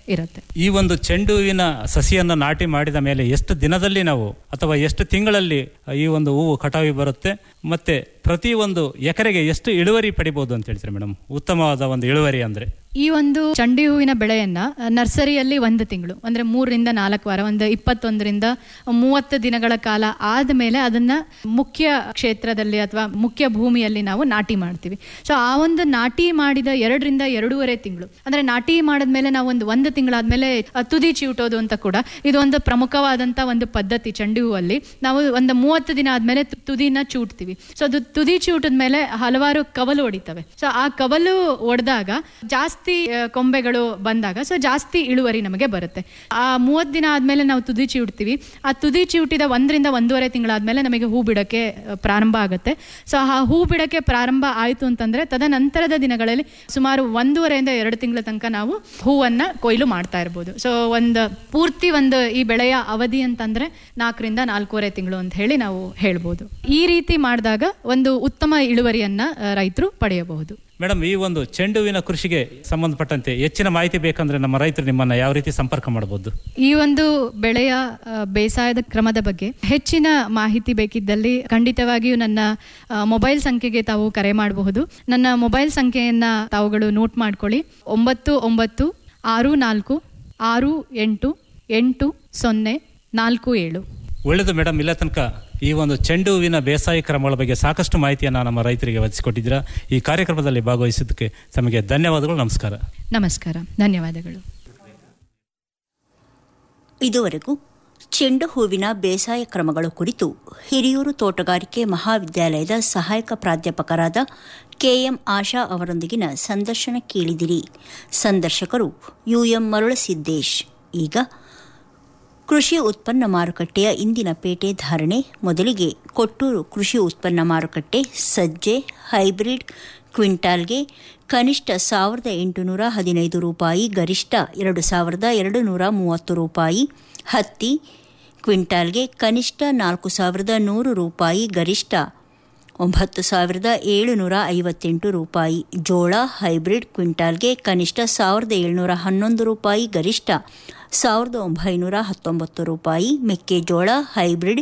ಇರುತ್ತೆ ಈ ಒಂದು ಚೆಂಡು ಹೂವಿನ ಸಸಿಯನ್ನು ನಾಟಿ ಮಾಡಿದ ಮೇಲೆ ಎಷ್ಟು ದಿನದಲ್ಲಿ ನಾವು ಅಥವಾ ಎಷ್ಟು ತಿಂಗಳಲ್ಲಿ ಈ ಒಂದು ಹೂವು ಕಟಾವಿ ಬರುತ್ತೆ ಮತ್ತೆ ಪ್ರತಿ ಒಂದು ಎಕರೆಗೆ ಎಷ್ಟು ಇಳುವರಿ ಪಡಿಬಹುದು ಅಂತ ಹೇಳ್ತೀರಿ ಮೇಡಮ್ ಉತ್ತಮವಾದ ಒಂದು ಇಳುವರಿ ಅಂದ್ರೆ ಈ ಒಂದು ಚಂಡಿ ಹೂವಿನ ಬೆಳೆಯನ್ನ ಅ, ನರ್ಸರಿಯಲ್ಲಿ ಒಂದು ತಿಂಗಳು ಅಂದ್ರೆ ಮೂರರಿಂದ ನಾಲ್ಕು ವಾರ ಒಂದು ಇಪ್ಪತ್ತೊಂದರಿಂದ ಮೂವತ್ತು ದಿನಗಳ ಕಾಲ ಆದಮೇಲೆ ಅದನ್ನ ಮುಖ್ಯ ಕ್ಷೇತ್ರದಲ್ಲಿ ಅಥವಾ ಮುಖ್ಯ ಭೂಮಿಯಲ್ಲಿ ನಾವು ನಾಟಿ ಮಾಡ್ತೀವಿ ಸೊ ಆ ಒಂದು ನಾಟಿ ಮಾಡಿದ ಎರಡರಿಂದ ಎರಡೂವರೆ ತಿಂಗಳು ಅಂದ್ರೆ ನಾಟಿ ಮಾಡಿದ್ಮೇಲೆ ನಾವು ಒಂದು ಒಂದು ತಿಂಗಳಾದ್ಮೇಲೆ ಅ, ತುದಿ ಚಿವುಟೋದು ಅಂತ ಕೂಡ ಇದು ಒಂದು ಪ್ರಮುಖವಾದಂತ ಒಂದು ಪದ್ಧತಿ ಚಂಡಿ ಹೂವಲ್ಲಿ ನಾವು ಒಂದು ಮೂವತ್ತು ದಿನ ಆದ್ಮೇಲೆ ತು- ತುದಿನ ಚೂಟ್ತೀವಿ ಸೊ ಅದು ತುದಿ ಚೂಟದ ಮೇಲೆ ಹಲವಾರು ಕವಲು ಹೊಡಿತವೆ ಸೊ ಆ ಕವಲು ಒಡೆದಾಗ ಜಾಸ್ತಿ ಆ, ಕೊಂಬೆಗಳು ಬಂದಾಗ ಸೊ ಜಾಸ್ತಿ ಇಳುವರಿ ನಮಗೆ ಬರುತ್ತೆ ಆ ಮೂವತ್ತು ದಿನ ಆದ್ಮೇಲೆ ನಾವು ತುದಿ ಚಿವುಟ್ತೀವಿ ಆ ತುದಿ ಚಿವುಟಿದ ಒಂದರಿಂದ ಒಂದೂವರೆ ತಿಂಗಳಾದ್ಮೇಲೆ ನಮಗೆ ಹೂ ಬಿಡಕ್ಕೆ ಆ, ಪ್ರಾರಂಭ ಆಗುತ್ತೆ ಸೊ ಆ ಹೂ ಬಿಡಕ್ಕೆ ಪ್ರಾರಂಭ ಆಯಿತು ಅಂತಂದ್ರೆ ತದನಂತರದ ದಿನಗಳಲ್ಲಿ ಸುಮಾರು ಒಂದೂವರೆಯಿಂದ ಎರಡು ತಿಂಗಳ ತನಕ ನಾವು ಹೂವನ್ನ ಕೊಯ್ಲು ಮಾಡ್ತಾ ಇರ್ಬೋದು ಸೊ ಒಂದು ಪೂರ್ತಿ ಒಂದು ಈ ಬೆಳೆಯ ಅವಧಿ ಅಂತಂದ್ರೆ ನಾಲ್ಕರಿಂದ ನಾಲ್ಕೂವರೆ ತಿಂಗಳು ಅಂತ ಹೇಳಿ ನಾವು ಹೇಳ್ಬೋದು ಈ ರೀತಿ ಮಾಡಿದಾಗ ಒಂದು ಉತ್ತಮ ಇಳುವರಿಯನ್ನ ರೈತರು ಪಡೆಯಬಹುದು ಮೇಡಮ್ ಈ ಒಂದು ಚೆಂಡು ಹೂವಿನ ಕೃಷಿಗೆ ಸಂಬಂಧಪಟ್ಟಂತೆ ಹೆಚ್ಚಿನ ಮಾಹಿತಿ ಬೇಕಂದ್ರೆ ನಮ್ಮ ರೈತರು ನಿಮ್ಮನ್ನ ಯಾವ ರೀತಿ ಸಂಪರ್ಕ ಮಾಡಬಹುದು ಈ ಒಂದು ಬೆಳೆಯ ಆ, ಬೇಸಾಯದ ಕ್ರಮದ ಬಗ್ಗೆ ಹೆಚ್ಚಿನ ಮಾಹಿತಿ ಬೇಕಿದ್ದಲ್ಲಿ ಖಂಡಿತವಾಗಿಯೂ ನನ್ನ ಆ, ಮೊಬೈಲ್ ಸಂಖ್ಯೆಗೆ ತಾವು ಕರೆ ಮಾಡಬಹುದು ನನ್ನ ಮೊಬೈಲ್ ಸಂಖ್ಯೆಯನ್ನ ತಾವುಗಳು ನೋಟ್ ಮಾಡ್ಕೊಳ್ಳಿ ಒಂಬತ್ತು ಒಂಬತ್ತು ಆರು ನಾಲ್ಕು ಆರು ಎಂಟು ಎಂಟು ಸೊನ್ನೆ ನಾಲ್ಕು ಏಳು ಒಳ್ಳೆಯದು ಮೇಡಮ್ ಇಲ್ಲ ತನಕ ಈ ಒಂದು ಚೆಂಡು ಹೂವಿನ ಬೇಸಾಯ ಕ್ರಮಗಳ ಬಗ್ಗೆ ಸಾಕಷ್ಟು ಮಾಹಿತಿಯನ್ನು ನಮ್ಮ ರೈತರಿಗೆ ಒದಗಿಸಿಕೊಟ್ಟಿದ್ದೀರಾ ಈ ಕಾರ್ಯಕ್ರಮದಲ್ಲಿ ಭಾಗವಹಿಸಿದ್ದಕ್ಕೆ ತಮಗೆ ಧನ್ಯವಾದಗಳು ನಮಸ್ಕಾರ ನಮಸ್ಕಾರ ಧನ್ಯವಾದಗಳು ಇದುವರೆಗೂ ಚೆಂಡು ಹೂವಿನ ಬೇಸಾಯ ಕ್ರಮಗಳು ಕುರಿತು ಹಿರಿಯೂರು ತೋಟಗಾರಿಕೆ ಮಹಾವಿದ್ಯಾಲಯದ ಸಹಾಯಕ ಪ್ರಾಧ್ಯಾಪಕರಾದ ಕೆಎಂ ಆಶಾ ಅವರೊಂದಿಗಿನ ಸಂದರ್ಶನ ಕೇಳಿದಿರಿ ಸಂದರ್ಶಕರು ಯುಎಂ ಮರುಳಸಿದ್ದೇಶ್ ಈಗ ಕೃಷಿ ಉತ್ಪನ್ನ ಮಾರುಕಟ್ಟೆಯ ಇಂದಿನ ಪೇಟೆ ಧಾರಣೆ ಮೊದಲಿಗೆ ಕೊಟ್ಟೂರು ಕೃಷಿ ಉತ್ಪನ್ನ ಮಾರುಕಟ್ಟೆ ಸಜ್ಜೆ ಹೈಬ್ರಿಡ್ ಕ್ವಿಂಟಾಲ್ಗೆ ಕನಿಷ್ಠ ಸಾವಿರದ ಎಂಟುನೂರ ಹದಿನೈದು ರೂಪಾಯಿ ಗರಿಷ್ಠ ಎರಡು ಸಾವಿರದ ಎರಡು ನೂರ ಮೂವತ್ತು ರೂಪಾಯಿ ಹತ್ತಿ ಕ್ವಿಂಟಾಲ್ಗೆ ಕನಿಷ್ಠ ನಾಲ್ಕು ಸಾವಿರದ ನೂರು ರೂಪಾಯಿ ಗರಿಷ್ಠ ಒಂಬತ್ತು ಸಾವಿರದ ಏಳುನೂರ ಐವತ್ತೆಂಟು ರೂಪಾಯಿ ಜೋಳ ಹೈಬ್ರಿಡ್ ಕ್ವಿಂಟಾಲ್ಗೆ ಕನಿಷ್ಠ ಸಾವಿರದ ಏಳುನೂರ ಹನ್ನೊಂದು ರೂಪಾಯಿ ಗರಿಷ್ಠ ಸಾವಿರದ ಒಂಬೈನೂರ ಹತ್ತೊಂಬತ್ತು ರೂಪಾಯಿ ಮೆಕ್ಕೆಜೋಳ ಹೈಬ್ರಿಡ್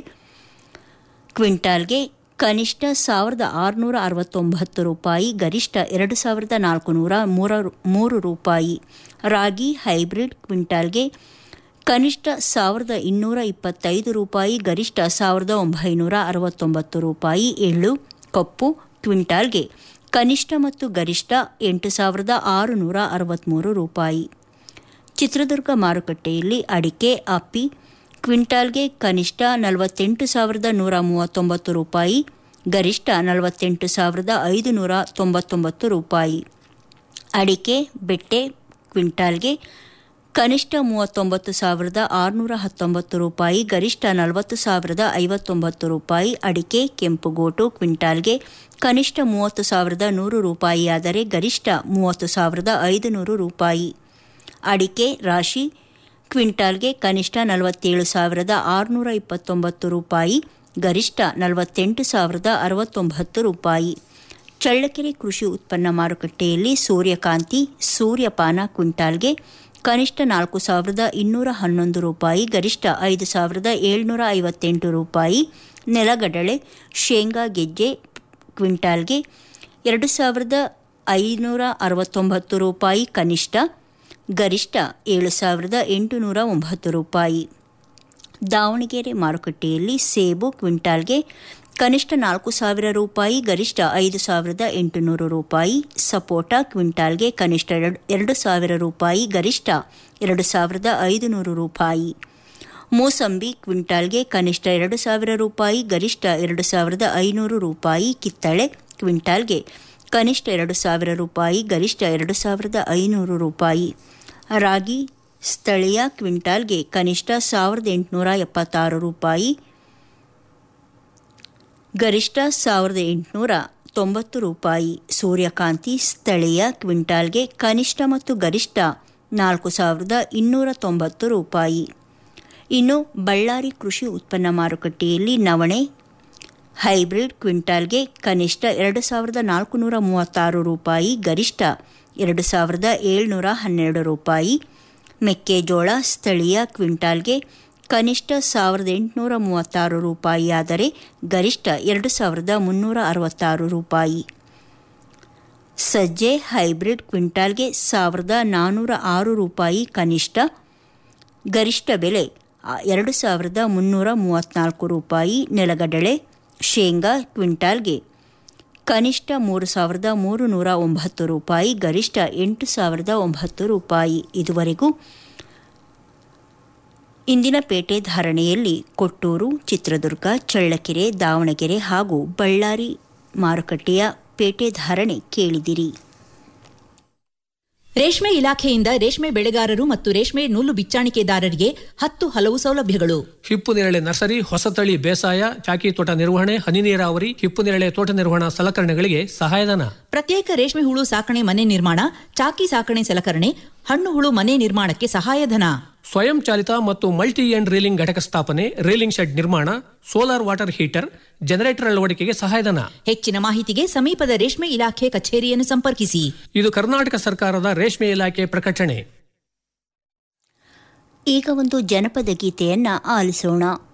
ಕ್ವಿಂಟಾಲ್ಗೆ ಕನಿಷ್ಠ ಸಾವಿರದ ಆರುನೂರ ಅರವತ್ತೊಂಬತ್ತು ರೂಪಾಯಿ ಗರಿಷ್ಠ ಎರಡು ಸಾವಿರದ ನಾಲ್ಕುನೂರ ಮೂರ ಮೂರು ರೂಪಾಯಿ ರಾಗಿ ಹೈಬ್ರಿಡ್ ಕ್ವಿಂಟಾಲ್ಗೆ ಕನಿಷ್ಠ ಸಾವಿರದ ಇನ್ನೂರ ಇಪ್ಪತ್ತೈದು ರೂಪಾಯಿ ಗರಿಷ್ಠ ಸಾವಿರದ ಒಂಬೈನೂರ ಅರವತ್ತೊಂಬತ್ತು ರೂಪಾಯಿ ಎಳ್ಳು ಕಪ್ಪು ಕ್ವಿಂಟಾಲ್ಗೆ ಕನಿಷ್ಠ ಮತ್ತು ಗರಿಷ್ಠ ಎಂಟು ಸಾವಿರದ ಆರುನೂರ ಅರವತ್ತ್ಮೂರು ರೂಪಾಯಿ ಚಿತ್ರದುರ್ಗ ಮಾರುಕಟ್ಟೆಯಲ್ಲಿ ಅಡಿಕೆ ಅಪ್ಪಿ ಕ್ವಿಂಟಾಲ್ಗೆ ಕನಿಷ್ಠ ನಲವತ್ತೆಂಟು ಸಾವಿರದ ನೂರ ಮೂವತ್ತೊಂಬತ್ತು ರೂಪಾಯಿ ಗರಿಷ್ಠ ನಲವತ್ತೆಂಟು ಸಾವಿರದ ಐದುನೂರ ತೊಂಬತ್ತೊಂಬತ್ತು ರೂಪಾಯಿ ಅಡಿಕೆ ಬೆಟ್ಟೆ ಕ್ವಿಂಟಾಲ್ಗೆ ಕನಿಷ್ಠ ಮೂವತ್ತೊಂಬತ್ತು ಸಾವಿರದ ಆರುನೂರ ಹತ್ತೊಂಬತ್ತು ರೂಪಾಯಿ ಗರಿಷ್ಠ ನಲವತ್ತು ಸಾವಿರದ ಐವತ್ತೊಂಬತ್ತು ರೂಪಾಯಿ ಅಡಿಕೆ ಕೆಂಪುಗೋಟು ಕ್ವಿಂಟಾಲ್ಗೆ ಕನಿಷ್ಠ ಮೂವತ್ತು ಸಾವಿರದ ನೂರು ರೂಪಾಯಿಯಾದರೆ ಗರಿಷ್ಠ ಮೂವತ್ತು ಸಾವಿರದ ಐದುನೂರು ರೂಪಾಯಿ ಅಡಿಕೆ ರಾಶಿ ಕ್ವಿಂಟಾಲ್ಗೆ ಕನಿಷ್ಠ ನಲವತ್ತೇಳು ಸಾವಿರದ ಆರುನೂರ ಇಪ್ಪತ್ತೊಂಬತ್ತು ರೂಪಾಯಿ ಗರಿಷ್ಠ ನಲವತ್ತೆಂಟು ಸಾವಿರದ ಅರವತ್ತೊಂಬತ್ತು ರೂಪಾಯಿ ಚಳ್ಳಕೆರೆ ಕೃಷಿ ಉತ್ಪನ್ನ ಮಾರುಕಟ್ಟೆಯಲ್ಲಿ ಸೂರ್ಯಕಾಂತಿ ಸೂರ್ಯಪಾನ ಕ್ವಿಂಟಾಲ್ಗೆ ಕನಿಷ್ಠ ನಾಲ್ಕು ಸಾವಿರದ ಇನ್ನೂರ ಹನ್ನೊಂದು ರೂಪಾಯಿ ಗರಿಷ್ಠ ಐದು ಸಾವಿರದ ಏಳ್ನೂರ ಐವತ್ತೆಂಟು ರೂಪಾಯಿ ನೆಲಗಡಲೆ ಶೇಂಗಾ ಗೆಜ್ಜೆ ಕ್ವಿಂಟಾಲ್ಗೆ ಎರಡು ಸಾವಿರದ ಐನೂರ ಅರವತ್ತೊಂಬತ್ತು ರೂಪಾಯಿ ಕನಿಷ್ಠ ಗರಿಷ್ಠ ಏಳು ಸಾವಿರದ ಎಂಟುನೂರ ಒಂಬತ್ತು ರೂಪಾಯಿ ದಾವಣಗೆರೆ ಮಾರುಕಟ್ಟೆಯಲ್ಲಿ ಸೇಬು ಕ್ವಿಂಟಾಲ್ಗೆ ಕನಿಷ್ಠ ನಾಲ್ಕು ಸಾವಿರ ರೂಪಾಯಿ ಗರಿಷ್ಠ ಐದು ಸಾವಿರದ ಎಂಟುನೂರು ರೂಪಾಯಿ ಸಪೋಟ ಕ್ವಿಂಟಾಲ್ಗೆ ಕನಿಷ್ಠ ಎರಡು ಎರಡು ಸಾವಿರ ರೂಪಾಯಿ ಗರಿಷ್ಠ ಎರಡು ಸಾವಿರದ ಐದುನೂರು ರೂಪಾಯಿ ಮೂಸಂಬಿ ಕ್ವಿಂಟಾಲ್ಗೆ ಕನಿಷ್ಠ ಎರಡು ಸಾವಿರ ರೂಪಾಯಿ ಗರಿಷ್ಠ ಎರಡು ಸಾವಿರದ ಐನೂರು ರೂಪಾಯಿ ಕಿತ್ತಳೆ ಕ್ವಿಂಟಾಲ್ಗೆ ಕನಿಷ್ಠ ಎರಡು ಸಾವಿರ ರೂಪಾಯಿ ಗರಿಷ್ಠ ಎರಡು ಸಾವಿರದ ಐನೂರು ರೂಪಾಯಿ ರಾಗಿ ಸ್ಥಳೀಯ ಕ್ವಿಂಟಾಲ್ಗೆ ಕನಿಷ್ಠ ಸಾವಿರದ ಎಂಟುನೂರ ಎಪ್ಪತ್ತಾರು ರೂಪಾಯಿ ಗರಿಷ್ಠ ಸಾವಿರದ ಎಂಟುನೂರ ತೊಂಬತ್ತು ರೂಪಾಯಿ ಸೂರ್ಯಕಾಂತಿ ಸ್ಥಳೀಯ ಕ್ವಿಂಟಾಲ್ಗೆ ಕನಿಷ್ಠ ಮತ್ತು ಗರಿಷ್ಠ ನಾಲ್ಕು ಸಾವಿರದ ಇನ್ನೂರ ತೊಂಬತ್ತು ರೂಪಾಯಿ ಇನ್ನು ಬಳ್ಳಾರಿ ಕೃಷಿ ಉತ್ಪನ್ನ ಮಾರುಕಟ್ಟೆಯಲ್ಲಿ ನವಣೆ ಹೈಬ್ರಿಡ್ ಕ್ವಿಂಟಾಲ್ಗೆ ಕನಿಷ್ಠ ಎರಡು ಸಾವಿರದ ನಾಲ್ಕುನೂರ ಮೂವತ್ತಾರು ರೂಪಾಯಿ ಗರಿಷ್ಠ ಎರಡು ಸಾವಿರದ ಏಳ್ನೂರ ಹನ್ನೆರಡು ರೂಪಾಯಿ ಮೆಕ್ಕೆಜೋಳ ಸ್ಥಳೀಯ ಕ್ವಿಂಟಾಲ್ಗೆ ಕನಿಷ್ಠ ಸಾವಿರದ ಎಂಟುನೂರ ಮೂವತ್ತಾರು ರೂಪಾಯಿ ಆದರೆ ಗರಿಷ್ಠ ಎರಡು ಸಾವಿರದ ಮುನ್ನೂರ ಅರವತ್ತಾರು ರೂಪಾಯಿ ಸಜ್ಜೆ ಹೈಬ್ರಿಡ್ ಕ್ವಿಂಟಾಲ್ಗೆ ಸಾವಿರದ ನಾನ್ನೂರ ಆರು ರೂಪಾಯಿ ಕನಿಷ್ಠ ಗರಿಷ್ಠ ಬೆಲೆ ಆ, ಎರಡು ಸಾವಿರದ ಮುನ್ನೂರ ಮೂವತ್ತ್ನಾಲ್ಕು ರೂಪಾಯಿ ನೆಲಗಡಲೆ ಶೇಂಗಾ ಕ್ವಿಂಟಾಲ್ಗೆ ಕನಿಷ್ಠ ಮೂರು ಸಾವಿರದ ಮೂರು ನೂರ ಒಂಬತ್ತು ರೂಪಾಯಿ ಗರಿಷ್ಠ ಎಂಟು ಸಾವಿರದ ಒಂಬತ್ತು ರೂಪಾಯಿ ಇದುವರೆಗೂ ಇಂದಿನ ಪೇಟೆ ಧಾರಣೆಯಲ್ಲಿ ಕೊಟ್ಟೂರು ಚಿತ್ರದುರ್ಗ ಚಳ್ಳಕೆರೆ ದಾವಣಗೆರೆ ಹಾಗೂ ಬಳ್ಳಾರಿ ಮಾರುಕಟ್ಟೆಯ ಪೇಟೆ ಧಾರಣೆ ಕೇಳಿದಿರಿ ರೇಷ್ಮೆ ಇಲಾಖೆಯಿಂದ ರೇಷ್ಮೆ ಬೆಳೆಗಾರರು ಮತ್ತು ರೇಷ್ಮೆ ನೂಲು ಬಿಚ್ಚಾಣಿಕೆದಾರರಿಗೆ ಹತ್ತು ಹಲವು ಸೌಲಭ್ಯಗಳು ಹಿಪ್ಪು ನೇರಳೆ ನರ್ಸರಿ ಹೊಸತಳಿ ಬೇಸಾಯ ಚಾಕಿ ತೋಟ ನಿರ್ವಹಣೆ ಹನಿ ನೀರಾವರಿ ಹಿಪ್ಪು ನೇರಳೆ ತೋಟ ನಿರ್ವಹಣಾ ಸಲಕರಣೆಗಳಿಗೆ ಸಹಾಯಧನ ಪ್ರತ್ಯೇಕ ರೇಷ್ಮೆ ಹುಳು ಸಾಕಣೆ ಮನೆ ನಿರ್ಮಾಣ ಚಾಕಿ ಸಾಕಣೆ ಸಲಕರಣೆ ಹಣ್ಣು ಹುಳು ಮನೆ ನಿರ್ಮಾಣಕ್ಕೆ ಸಹಾಯಧನ ಸ್ವಯಂ ಚಾಲಿತ ಮತ್ತು ಮಲ್ಟಿ ಎಂಡ್ ರೀಲಿಂಗ್ ಘಟಕ ಸ್ಥಾಪನೆ ರೀಲಿಂಗ್ ಶೆಡ್ ನಿರ್ಮಾಣ ಸೋಲಾರ್ ವಾಟರ್ ಹೀಟರ್ ಜನರೇಟರ್ ಅಳವಡಿಕೆಗೆ ಸಹಾಯಧನ ಹೆಚ್ಚಿನ ಮಾಹಿತಿಗೆ ಸಮೀಪದ ರೇಷ್ಮೆ ಇಲಾಖೆ ಕಚೇರಿಯನ್ನು ಸಂಪರ್ಕಿಸಿ ಇದು ಕರ್ನಾಟಕ ಸರ್ಕಾರದ ರೇಷ್ಮೆ ಇಲಾಖೆ ಪ್ರಕಟಣೆ ಈಗ ಒಂದು ಜನಪದ ಗೀತೆಯನ್ನ ಆಲಿಸೋಣ